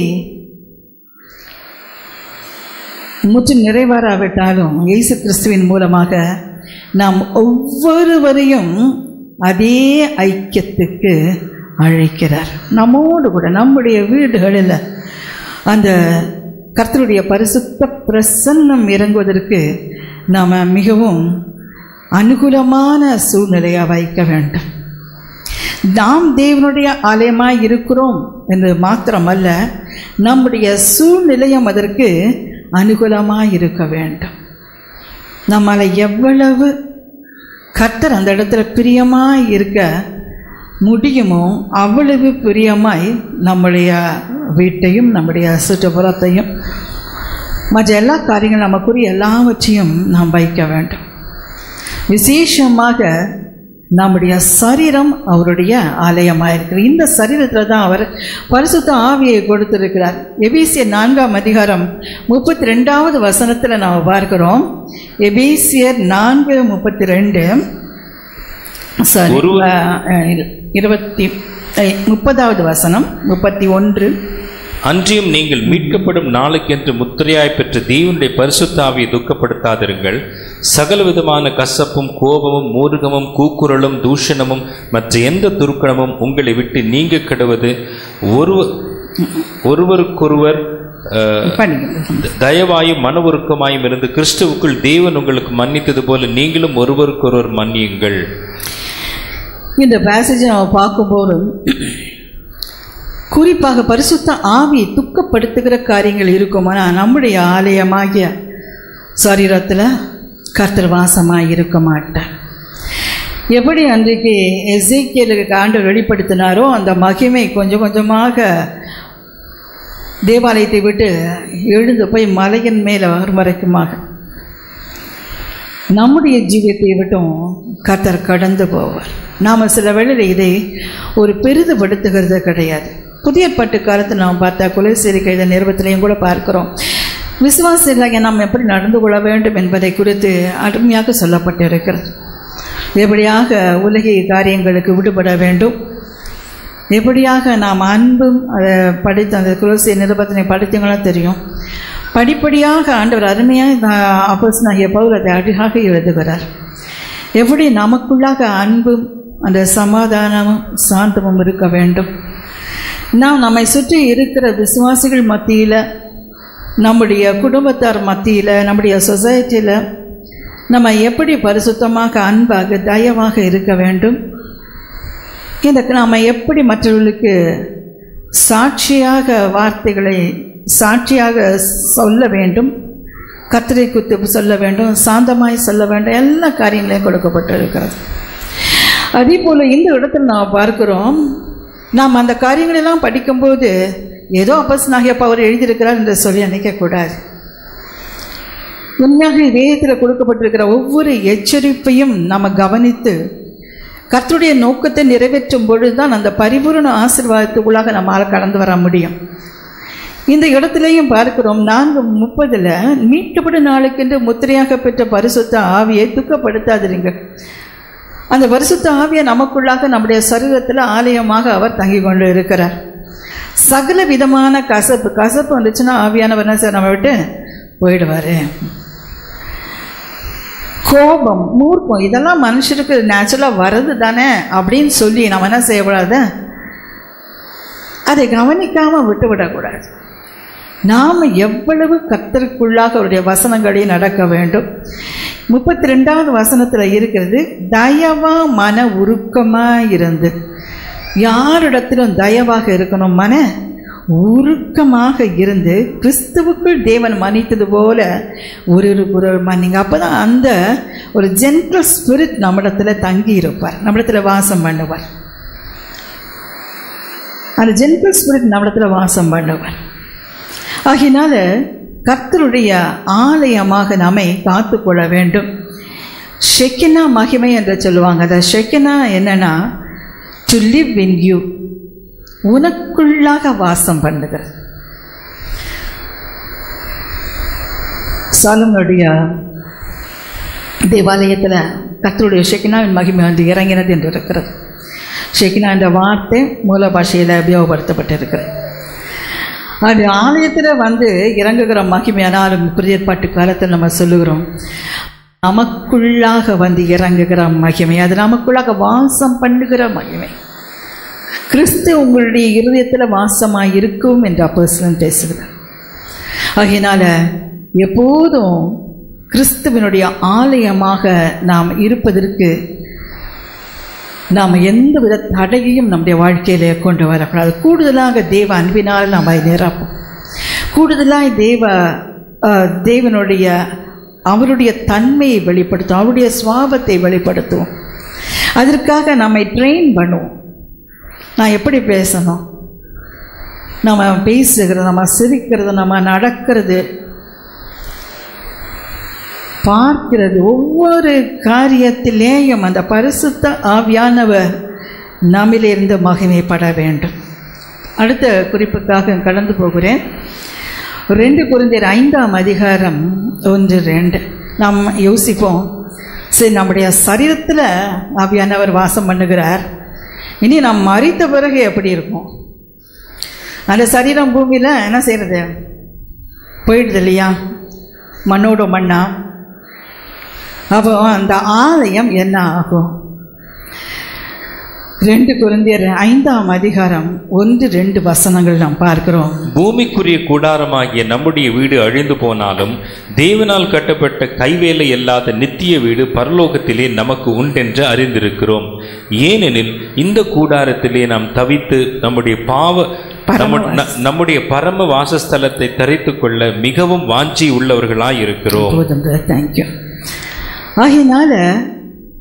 முற்று நிறைவேறாவிட்டாலும் இயேசு கிறிஸ்துவின் மூலமாக நாம் ஒவ்வொருவரையும் அதே ஐக்கியத்துக்கு அழைக்கிறார் நம்மோடு கூட நம்முடைய வீடுகளில் அந்த கர்த்தருடைய பரிசுத்த பிரசன்னம் இறங்குவதற்கு நாம் மிகவும் அனுகூலமான சூழ்நிலையை வைக்க வேண்டும் நாம் தேவனுடைய ஆலயமாய் இருக்கிறோம் என்று மாத்திரமல்ல நம்முடைய சூழ்நிலையும் அதற்கு அனுகூலமாய் இருக்க வேண்டும் நம்மளை எவ்வளவு கர்த்தர் அந்த இடத்துல பிரியமாய் இருக்க முடியுமோ அவ்வளவு பிரியமாய் நம்முடைய வீட்டையும் நம்முடைய சுற்றுப்புறத்தையும் மற்ற எல்லா காரியங்களும் நமக்குரிய எல்லாவற்றையும் நாம் வைக்க வேண்டும் விசேஷமாக நம்முடைய சரீரம் அவருடைய ஆலயமாக இருக்கிறது இந்த சரீரத்தில் தான் அவர் பரிசுத்த ஆவியை கொடுத்திருக்கிறார் எபேசியர் நான்காம் அதிகாரம் முப்பத்தி ரெண்டாவது வசனத்தில் நாம் பார்க்கிறோம் எபேசியர் நான்கு முப்பத்தி ரெண்டு சாரி ஒருவர் இருபத்தி அஹ், முப்பதாவது வசனம் முப்பத்தி ஒன்று அன்றியும் நீங்கள் மீட்கப்படும் நாளுக்கென்று முத்திரையாய் பெற்ற தேவனுடைய பரிசுத்தாவியை துக்கப்படுத்தாதிருங்கள் சகலவிதமான கசப்பும் கோபமும் மூர்க்கமும் கூக்குரலும் தூஷணமும் மற்ற எந்த துர்க்கணமும் உங்களை விட்டு நீங்க கெடுவது ஒரு ஒருவருக்கொருவர் அஹ், பண்ணிக்கணும் தயவாயும் மன உருக்கமாயும் இருந்து கிறிஸ்துவுக்குள் தேவன் உங்களுக்கு மன்னித்தது போல நீங்களும் ஒருவருக்கொருவர் மன்னியுங்கள் இந்த பேசேஜை நம்ம பார்க்கும்போது குறிப்பாக பரிசுத்த ஆவியை துக்கப்படுத்துகிற காரியங்கள் இருக்குமானா நம்முடைய ஆலயமாகிய சரீரத்தில் கர்த்தர் வாசமாக இருக்க மாட்டார் எப்படி அன்றைக்கு எசேக்கியலுக்கு ஆண்டவர் வெளிப்படுத்தினாரோ அந்த மகிமை கொஞ்சம் கொஞ்சமாக தேவாலயத்தை விட்டு எழுந்து போய் மலையின் மேலே வரும் வரைக்குமாக நம்முடைய ஜீவியத்தை விட்டும் கர்த்தர் கடந்து போவார் நாம் சில வேளையில் இதை ஒரு பெரிதுபடுத்துகிறது கிடையாது புதிய பட்டு காலத்தில் நாம் பார்த்தா குலசேரி கைத நிறுவனத்திலையும் கூட பார்க்கிறோம் விசுவாசிகளாக நாம் எப்படி நடந்து கொள்ள வேண்டும் என்பதை குறித்து அருமையாக சொல்லப்பட்டிருக்கிறது எப்படியாக உலகிய காரியங்களுக்கு விடுபட வேண்டும் எப்படியாக நாம் அன்பும் அதை படித்த அந்த குலசிய நிருபத்தினை படித்தவங்களும் தெரியும் படிப்படியாக ஆண்டவர் அருமையாக அப்போஸ்னாகிய பவுல் அதை அழகாக எழுதுகிறார் எப்படி நமக்குள்ளாக அன்பும் அந்த சமாதானமும் சாந்தமும் இருக்க வேண்டும் நாம் நம்மை சுற்றி இருக்கிற விசுவாசிகள் மத்தியில் நம்முடைய குடும்பத்தார் மத்தியில் நம்முடைய சொசைட்டியில் நம்ம எப்படி பரிசுத்தமாக அன்பாக தயவாக இருக்க வேண்டும் இதற்கு நாம் எப்படி மற்றவர்களுக்கு சாட்சியாக வார்த்தைகளை சாட்சியாக சொல்ல வேண்டும் கத்திரை குத்து சொல்ல வேண்டும் சாந்தமாய் சொல்ல வேண்டும் எல்லா காரியங்களையும் கொடுக்கப்பட்டிருக்கிறது அதே போல் இந்த இடத்துல நாம் பார்க்கிறோம் நாம் அந்த காரியங்களெல்லாம் படிக்கும்போது ஏதோ அப்பஸ் நாகியப்பா அவர் எழுதியிருக்கிறார் என்று சொல்லி நினைக்கக்கூடாது உண்மையாக வேதத்தில் கொடுக்கப்பட்டிருக்கிற ஒவ்வொரு எச்சரிப்பையும் நம்ம கவனித்து கர்த்தருடைய நோக்கத்தை நிறைவேற்றும் பொழுதுதான் அந்த பரிபூரண ஆசீர்வாதத்துக்குள்ளாக நம்மால் கடந்து வர முடியும் இந்த இடத்துலையும் பார்க்கிறோம் நான்கு முப்பதில் மீட்கப்படும் நாளுக்கென்று முத்திரையாக பெற்ற பரிசுத்த ஆவியை துக்கப்படுத்தாதிருங்க அந்த பரிசுத்த ஆவியை நமக்குள்ளாக நம்முடைய சரீரத்தில் ஆலயமாக அவர் தங்கி கொண்டு இருக்கிறார் சகல விதமான கசப்பு கசப்பு வந்துச்சுன்னா ஆவியானவர் என்ன சார் நம்ம விட்டு போயிடுவார் கோபம் மூர்க்கம் இதெல்லாம் மனுஷருக்கு நேச்சுரலாக வர்றது தானே அப்படின்னு சொல்லி நம்ம என்ன செய்யக்கூடாது அதை கவனிக்காமல் விட்டு விடக்கூடாது நாம் எவ்வளவு கத்தருக்குள்ளாக அவருடைய வசனங்களை நடக்க வேண்டும் முப்பத்தி ரெண்டாவது வசனத்தில் இருக்கிறது தயவா மன உருக்கமாக இருந்து யாரிடத்திலும் தயவாக இருக்கணும் மன உருக்கமாக இருந்து கிறிஸ்துவுக்குள் தேவன் மன்னித்தது போல ஒரு ஒரு குரல் மன்னிங்க அப்போ தான் அந்த ஒரு ஜென்டல் ஸ்பிரிட் நம்மிடத்தில் தங்கி இருப்பார் நம்மிடத்தில் வாசம் பண்ணுவார் அந்த ஜென்டல் ஸ்பிரிட் நம்மிடத்தில் வாசம் பண்ணுவார் ஆகினால கர்த்தருடைய ஆலயமாக நம்மை காத்துக்கொள்ள வேண்டும் ஷெக்கினா மகிமை என்று சொல்லுவாங்க அந்த ஷெக்கினா என்னன்னா டு லிவ் இன் யூ உனக்குள்ளாக வாசம் பண்ணுகிறது சாலமுடைய தேவாலயத்தில் கர்த்தருடைய ஷெக்கினாவின் மகிமை வந்து இறங்கினது என்று இருக்கிறது ஷெக்கினா என்ற வார்த்தை மூல பாஷையில் உபயோகப்படுத்தப்பட்டிருக்கிறது அது ஆலயத்தில் வந்து இறங்குகிற மகிமையானாலும் புதிய பாட்டு காலத்தில் நம்ம சொல்லுகிறோம் நமக்குள்ளாக வந்து இறங்குகிற மகிமை அது நமக்குள்ளாக வாசம் பண்ணுகிற மகிமை கிறிஸ்து உங்களுடைய இருதயத்தில் வாசமாக இருக்கும் என்று அப்போஸ்லன் பேசுகிறார் ஆகையினால எப்போதும் கிறிஸ்துவனுடைய ஆலயமாக நாம் இருப்பதற்கு நாம் எந்த வித தடையையும் நம்முடைய வாழ்க்கையிலே கொண்டு வரக்கூடாது கூடுதலாக தேவ அன்பினால் நாம் அதை நிரப்போம் கூடுதலாக தேவ அஹ், தேவனுடைய அவருடைய தன்மையை வெளிப்படுத்தும் அவருடைய சுவாபத்தை வெளிப்படுத்துவோம் அதற்காக நம்மை ட்ரெயின் பண்ணுவோம் நான் எப்படி பேசணும் நம்ம பேசுகிறது நம்ம சிரிக்கிறது நம்ம நடக்கிறது பார்க்கிறது ஒவ்வொரு காரியத்திலேயும் அந்த பரிசுத்த ஆவியானவர் நம்மிலிருந்து மகிமைப்பட வேண்டும் அடுத்த குறிப்புக்காக கடந்து போகிறேன் ரெண்டு குருந்தியர் ஐந்தாம் அதிகாரம் ஒன்று ரெண்டு நாம் யோசிப்போம் சரி நம்முடைய சரீரத்தில் ஆவியானவர் வாசம் பண்ணுகிறார் இனி நாம் மறித்த பிறகு எப்படி இருக்கும் அந்த சரீரம் பூமியில் என்ன செய்கிறது போயிடுது இல்லையா மண்ணோட மண்ணா அப்போ அந்த ஆலயம் என்ன ஆகும் ரெண்டு குருந்தியர் ஐந்தாம் அதிகாரம் ஒன்று ரெண்டு வசனங்கள் நாம் பார்க்கிறோம் பூமிக்குரிய கூடாரமாகிய நம்முடைய வீடு அழிந்து போனாலும் தேவனால் கட்டப்பட்ட கைவேலை அல்லாத நித்திய வீடு பரலோகத்திலே நமக்கு உண்டென்று அறிந்திருக்கிறோம் ஏனெனில் இந்த கூடாரத்திலே நாம் தவித்து நம்முடைய பாவ நம்ம- ந- நம்முடைய பரம வாசஸ்தலத்தை தரித்துக் கொள்ள மிகவும் வாஞ்சி உள்ளவர்களாய் இருக்கிறோம் போதும் தேங்க்யூ ஆகையினால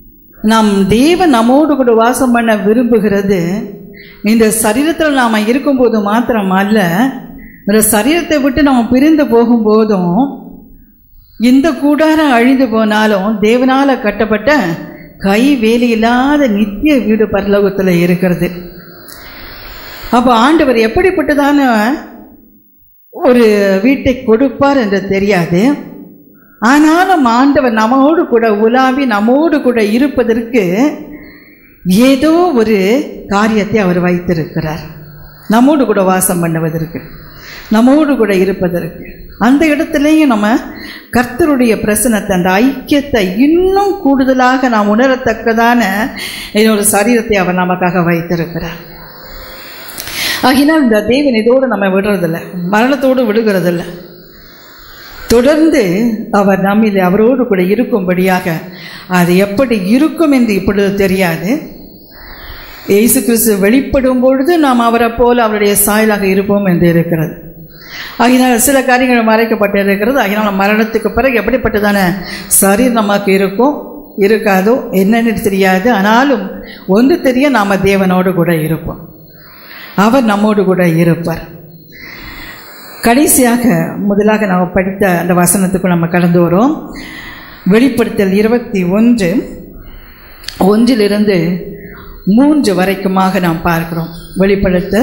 நாம் தேவன் நம்மோடு கூட வாசம் பண்ண விரும்புகிறது இந்த சரீரத்தில் நாம் இருக்கும்போது மாத்திரம் அல்ல இந்த சரீரத்தை விட்டு நாம் பிரிந்து போகும்போதும் இந்த கூடாரம் அழிந்து போனாலும் தேவனால் கட்டப்பட்ட கை வேலை இல்லாத நித்திய வீடு பரலோகத்தில் இருக்கிறது அப்போ ஆண்டவர் எப்படிப்பட்டதான ஒரு வீட்டை கொடுப்பார் என்று தெரியாது ஆனாலும் ஆண்டவர் நம்மோடு கூட உலாவி நம்மோடு கூட இருப்பதற்கு ஏதோ ஒரு காரியத்தை அவர் வைத்திருக்கிறார் நம்மோடு கூட வாசம் பண்ணுவதற்கு நம்மோடு கூட இருப்பதற்கு அந்த இடத்துலையும் நம்ம கர்த்தருடைய பிரசனத்தை அந்த ஐக்கியத்தை இன்னும் கூடுதலாக நாம் உணரத்தக்கதான ஒரு சரீரத்தை அவர் நமக்காக வைத்திருக்கிறார் ஆகினால் இந்த தேவன் இதோடு நம்ம விடுறதில்ல மரணத்தோடு விடுகிறதில்ல தொடர்ந்து அவர் நம்மில் அவரோடு கூட இருக்கும்படியாக அது எப்படி இருக்கும் என்று இப்பொழுது தெரியாது இயேசு கிறிஸ்து வெளிப்படும் பொழுது நாம் அவரை போல அவருடைய சாயலாக இருப்போம் என்று இருக்கிறது ஆகினால் சில காரியங்கள் மறைக்கப்பட்டு இருக்கிறது ஆகினால் மரணத்துக்கு பிறகு எப்படிப்பட்டதான சரீரம் நமக்கு இருக்கும் இருக்காதோ என்னன்னு தெரியாது ஆனாலும் ஒன்று தெரிய நாம் தேவனோடு கூட இருப்போம் அவர் நம்மோடு கூட இருப்பார் கடைசியாக முதலாக நாம் படித்த அந்த வசனத்துக்கு நம்ம கடந்து வரோம் வெளிப்படுத்தல் இருபத்தி ஒன்று ஒன்றிலிருந்து மூன்று வரைக்குமாக நாம் பார்க்கிறோம் வெளிப்படுத்த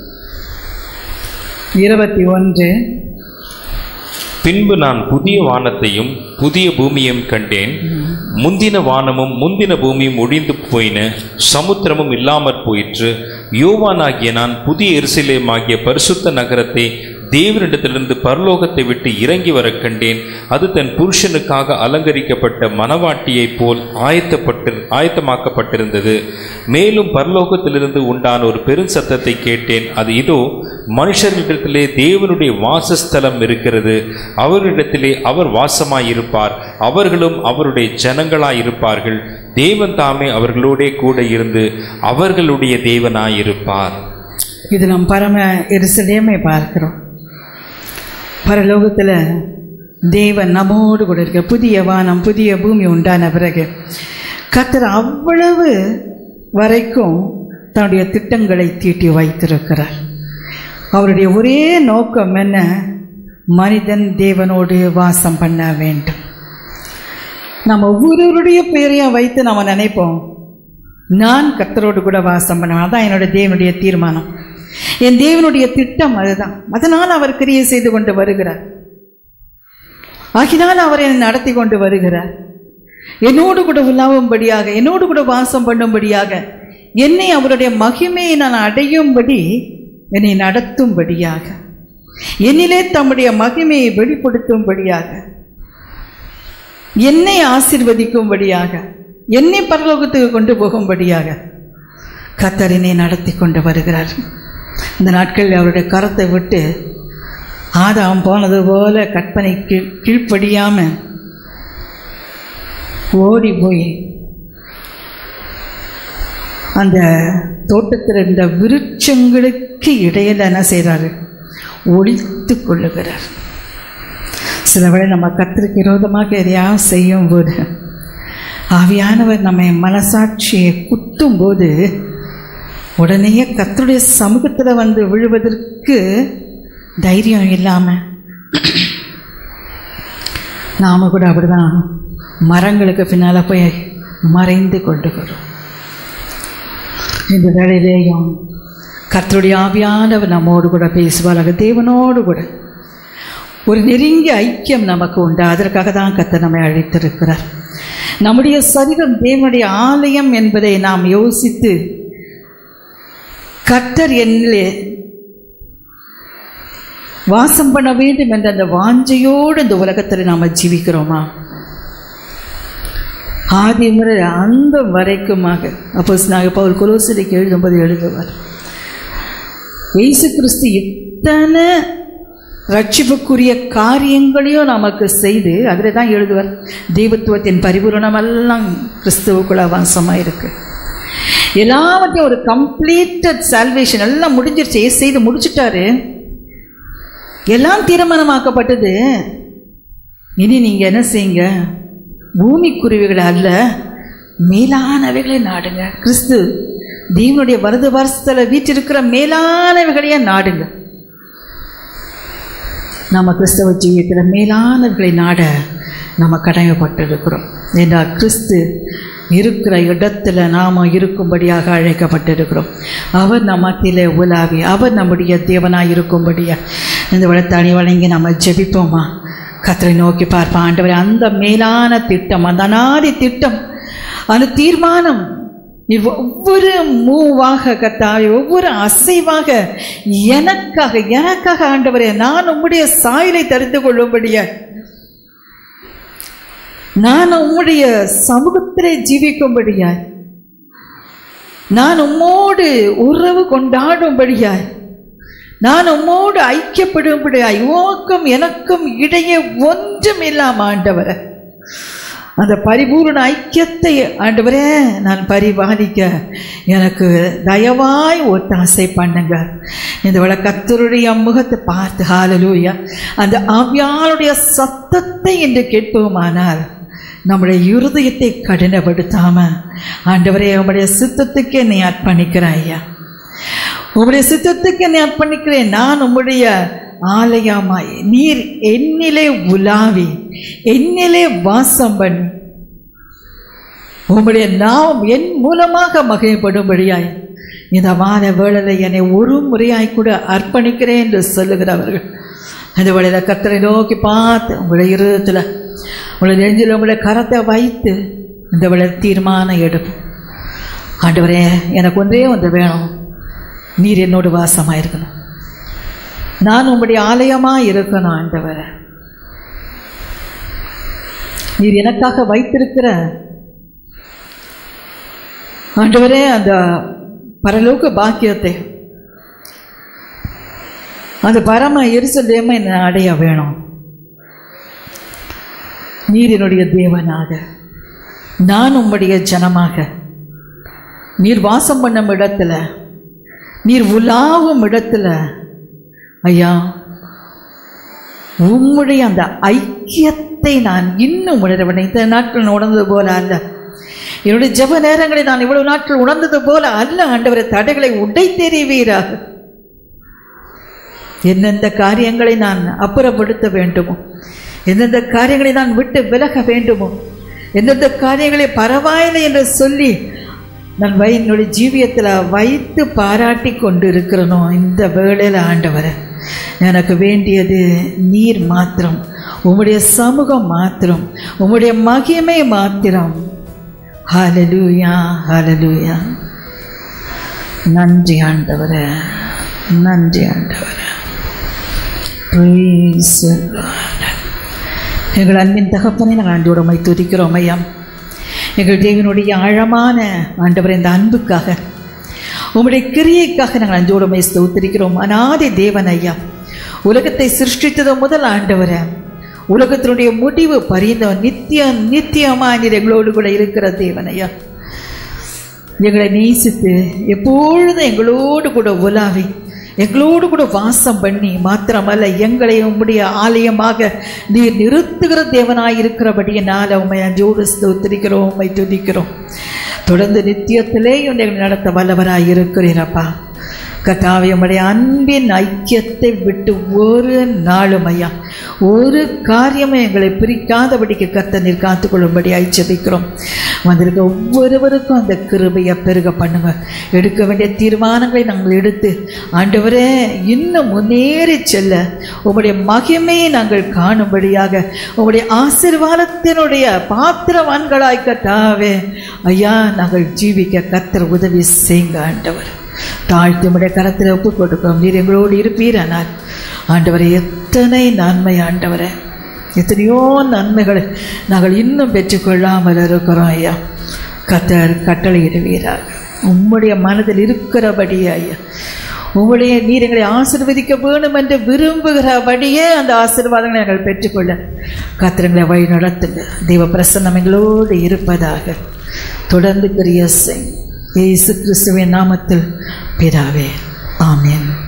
இருபத்தி ஒன்று பின்பு நான் புதிய வானத்தையும் புதிய பூமியையும் கண்டேன் முந்தின வானமும் முந்தின பூமியும் ஒழிந்து போயின சமுத்திரமும் இல்லாமற் போயிற்று யோவானாகிய நான் புதிய எருசலேமாகிய பரிசுத்த நகரத்தை தேவனிடத்திலிருந்து பரலோகத்தை விட்டு இறங்கி வர கண்டேன் அது தன் புருஷனுக்காக அலங்கரிக்கப்பட்ட மணவாட்டியைப் போல் ஆயத்தப்பட்டு ஆயத்தமாக்கப்பட்டிருந்தது மேலும் பரலோகத்திலிருந்து உண்டான ஒரு பெரும் சத்தத்தை கேட்டேன் அது இதோ மனுஷர்களிடத்திலே தேவனுடைய வாசஸ்தலம் இருக்கிறது அவரிடத்திலே அவர் வாசமாயிருப்பார் அவர்களும் அவருடைய ஜனங்களாயிருப்பார்கள் தேவன் தாமே அவர்களோடே கூட இருந்து அவர்களுடைய தேவனாயிருப்பார் இது நாம் பரம எருசலேமை பார்க்கிறோம் பரலோகத்தில் தேவன் நம்மோடு கூட இருக்க புதிய வானம் புதிய பூமி உண்டான பிறகு கர்த்தர் அவ்வளவு வரைக்கும் தன்னுடைய திட்டங்களை தீட்டி வைத்திருக்கிறார் அவருடைய ஒரே நோக்கம் என்ன மனிதன் தேவனோடு வாசம் பண்ண வேண்டும் நம்ம ஒவ்வொருவருடைய பெயரையும் வைத்து நம்ம நினைப்போம் நான் கர்த்தரோடு கூட வாசம் பண்ணுவேன் அதான் என்னோட தேவனுடைய தீர்மானம் என் தேவனுடைய திட்டம் அதுதான் அதனால் அவர் கிரியை செய்து கொண்டு வருகிறார் ஆகினால் அவர் என்னை நடத்தி கொண்டு வருகிறார் என்னோடு கூட உலாவும்படியாக என்னோடு கூட வாசம் பண்ணும்படியாக என்னை அவருடைய மகிமையை நான் அடையும்படி என்னை நடத்தும்படியாக என்னிலே தம்முடைய மகிமையை வெளிப்படுத்தும்படியாக என்னை ஆசிர்வதிக்கும்படியாக என்னை பரலோகத்துக்கு கொண்டு போகும்படியாக கத்தரினை நடத்தி கொண்டு வருகிறார் இந்த நாட்களில் அவருடைய கரத்தை விட்டு ஆதாம் போனது போல கற்பனை கீழ் கீழ்ப்படியாமல் ஓடி போய் அந்த தோட்டத்தில் இருந்த விருட்சங்களுக்கு இடையில என்ன செய்கிறாரு ஒழித்து கொள்ளுகிறார் சில வேளை நம்ம கத்திற்கு விரோதமாக எதையாவது செய்யும்போது ஆவியானவர் நம்மை மனசாட்சியை குத்தும்போது உடனேயே கர்த்தருடைய சமூகத்தில் வந்து விழுவதற்கு தைரியம் இல்லாமல் நாம் கூட அப்படிதான் மரங்களுக்கு பின்னால் போய் மறைந்து கொண்டு வரும் இந்த வேளையிலேயும் கர்த்தருடைய ஆவியானவர் நம்மோடு கூட பேசுவாராக தேவனோடு கூட ஒரு நெருங்கிய ஐக்கியம் நமக்கு உண்டு அதற்காக தான் கர்த்தர் நம்மை அழைத்திருக்கிறார் நம்முடைய சரீரம் தேவனுடைய ஆலயம் என்பதை நாம் யோசித்து கர்த்தர் என்னிலே வாசம் பண்ண வேண்டும் என்ற அந்த வாஞ்சையோடு இந்த உலகத்தில் நாம் ஜீவிக்கிறோமா ஆதி முறை அந்த வரைக்குமாக அப்போ நாங்கள் பவுல் குலோசிலைக்கு எழுதும்போது எழுதுவார் இயேசு கிறிஸ்து எத்தனை ரட்சிப்புக்குரிய காரியங்களையும் நமக்கு செய்து அதில் தான் எழுதுவார் தெய்வத்துவத்தின் பரிபூரணமெல்லாம் கிறிஸ்துவுக்குள்ள வாசமாக இருக்கு எல்லாவற்றையும் ஒரு கம்ப்ளீட்டட் சால்வேஷன் எல்லாம் முடிஞ்சிருச்சு ஏசு செய்து முடிச்சிட்டாரு எல்லாம் தீர்மானமாக்கப்பட்டது இனி நீங்கள் என்ன செய்யுங்க பூமி குருவிகளை அல்ல மேலானவைகளை நாடுங்க கிறிஸ்து தேவனுடைய வரது வருஷத்தில் வீற்றிருக்கிற மேலானவைகளையே நாடுங்க நம்ம கிறிஸ்தவ ஜீவியத்தில் மேலானவர்களை நாட நம்ம கடமைப்பட்டிருக்கிறோம் என்றால் கிறிஸ்து இருக்கிற இடத்துல நாம் இருக்கும்படியாக அழைக்கப்பட்டிருக்கிறோம் அவர் நம்ம மத்தியில் உலாவி அவர் நம்முடைய தேவனாக இருக்கும்படியாக இந்த வளர்த்தாணி வழங்கி நம்ம ஜெபிப்போமா கத்தரை நோக்கி பார்ப்போம் ஆண்டவரே அந்த மேலான திட்டம் அந்த அநாதி திட்டம் அந்த தீர்மானம் நீர் ஒவ்வொரு மூவாக கத்தாவே ஒவ்வொரு அசைவாக எனக்காக எனக்காக ஆண்டவரே நான் உம்முடைய சாயலை தெரிந்து கொள்ளும்படிய நான் உம்முடைய சமூகத்திலே ஜீவிக்கும்படியாய் நான் உம்மோடு உறவு கொண்டாடும்படியாய் நான் உம்மோடு ஐக்கியப்படும்படியாய் உமக்கும் எனக்கும் இடையே ஒன்றும் இல்லாம ஆண்டவரை அந்த பரிபூர்ண ஐக்கியத்தை ஆண்டவரே நான் பரிபாலிக்க எனக்கு தயவாய் ஒத்தாசை பண்ணுங்க இந்த விட கத்தருடைய முகத்தை பார்த்து ஹாலலூயா அந்த ஆவியாளுடைய சத்தத்தை என்று கேட்போமானால் நம்முடைய இருதயத்தை கடினப்படுத்தாம ஆண்டவரே உங்களுடைய சித்தத்துக்கு என்னை அர்ப்பணிக்கிறேன் ஐயா உங்களுடைய சித்தத்துக்கு என்னை அர்ப்பணிக்கிறேன் நான் உம்முடைய ஆலயமாய் நீர் என்னிலே உலாவி என்னிலே வாசம் பண்ணி உம்முடைய நாம் என் மூலமாக மகிழ்ப்படும்படியாய் இந்த வான வேளையில் என்னை ஒரு முறையாய் கூட அர்ப்பணிக்கிறேன் என்று சொல்லுகிறவர்கள் அந்த வேளையில் கத்தரை நோக்கி பார்த்து உங்களுடைய இருதயத்தில் உங்களுடைய நெஞ்சில் உங்களுடைய கரத்தை வைத்து இந்த வேளை தீர்மானம் எடுக்கும் ஆண்டவரே எனக்கு ஒன்றே ஒன்று வேணும் நீர் என்னோடு வாசமாக இருக்கணும் நான் உங்களுடைய ஆலயமாக இருக்கணும் ஆண்டவரை நீர் எனக்காக வைத்திருக்கிற ஆண்டவரே அந்த பரலோக பாக்கியத்தை அந்த பரம எரிசலேமை என்னை அடைய வேணும் நீர் என்னுடைய தேவனாக நான் உம்முடைய ஜனமாக நீர் வாசம் பண்ணும் இடத்துல நீர் உலாவும் இடத்துல ஐயா உம்முடைய அந்த ஐக்கியத்தை நான் இன்னும் உணரவில்லை இந்த நாட்கள் உணர்ந்தது போல அல்ல என்னுடைய ஜெப நேரங்களை நான் இவ்வளவு நாட்கள் உணர்ந்தது போல அல்ல ஆண்டவரை தடைகளை உடை தெரிவீராக எந்தெந்த காரியங்களை நான் அப்புறப்படுத்த வேண்டுமோ எந்தெந்த காரியங்களை நான் விட்டு விலக வேண்டுமோ எந்தெந்த காரியங்களை பரவாயில்லை என்று சொல்லி நான் வை என்னுடைய ஜீவியத்தில் வைத்து பாராட்டி கொண்டு இருக்கிறனோ இந்த வேளையில் ஆண்டவரை எனக்கு வேண்டியது நீர் மாத்திரம் உம்முடைய சமூகம் மாத்திரம் உம்முடைய மகிமை மாத்திரம் ஹalleluya ஹalleluya நன்றி ஆண்டவரே நன்றி ஆண்டவரே Praise the Lord. எங்கள் அன்பின் தகப்பனை நாங்கள் ஆண்டோடமை துதிக்கிறோம் ஐயா எங்கள் தேவனுடைய ஆழமான ஆண்டவர் இந்த அன்புக்காக உம்முடைய கிரியைக்காக நாங்கள் அஞ்சோடுமை ஸ்தோத்திரிக்கிறோம் அநாதி தேவன் ஐயா உலகத்தை சிருஷ்டித்தது முதல் ஆண்டவரை உலகத்தினுடைய முடிவு பரிந்தவன் நித்தியம் நித்தியமாக நீர் எங்களோடு கூட இருக்கிற தேவன் ஐயா எங்களை நேசித்து எப்பொழுதும் எங்களோடு கூட உலாவி எங்களோடு கூட வாசம் பண்ணி மாத்திரமல்ல எங்களை உம்முடைய ஆலயமாக நீர் நிறுத்துகிற தேவனாய் இருக்கிறபடியினால் உண்மை அஞ்சோடு ஸ்தோத்திரிக்கிறோம் உண்மை துதிக்கிறோம் தொடர்ந்து நித்தியத்திலே உன்னை நடத்த வல்லவராய் இருக்கிறீரப்பா கத்தாவை உம்முடைய அன்பின் ஐக்கியத்தை விட்டு ஒரு நாளும் ஐயா ஒரு காரியமும் எங்களை பிரிக்காதபடிக்கு கத்த நீர் காத்துக்கொள்ளும்படி ஐச்சபிக்கிறோம் வந்திருக்க ஒவ்வொருவருக்கும் அந்த கிருபையை பெருக பண்ணுங்க எடுக்க வேண்டிய தீர்மானங்களை நாங்கள் எடுத்து ஆண்டவரே இன்னும் முன்னேறி செல்ல உம்முடைய மகிமையை நாங்கள் காணும்படியாக உம்முடைய ஆசீர்வாதத்தினுடைய பாத்திரவான்களாய் கத்தாவே ஐயா நாங்கள் ஜீவிக்க கத்தர் உதவி செய்யுங்க ஆண்டவர் தாழ்த்தி உடைய கரத்தில் ஒப்பு கொடுக்கிறோம் நீர் எங்களோடு இருப்பீரானால் ஆண்டவரை எத்தனை நன்மை ஆண்டவரை எத்தனையோ நன்மைகளை நாங்கள் இன்னும் பெற்றுக்கொள்ளாமல் இருக்கிறோம் ஐயா கத்தர் கட்டளையிடுவீராக உம்முடைய மனதில் இருக்கிறபடியே ஐயா உங்களுடைய நீர் எங்களை ஆசிர்வதிக்க வேணும் என்று விரும்புகிறபடியே அந்த ஆசீர்வாதங்களை நாங்கள் பெற்றுக்கொள்ள கத்திரங்களை வழி நடத்துங்க தெய்வ பிரசன்னம் எங்களோடு இருப்பதாக தொடர்ந்து பெரிய செய் இயேசு கிறிஸ்துவின் நாமத்தில் பிதாவே ஆமென்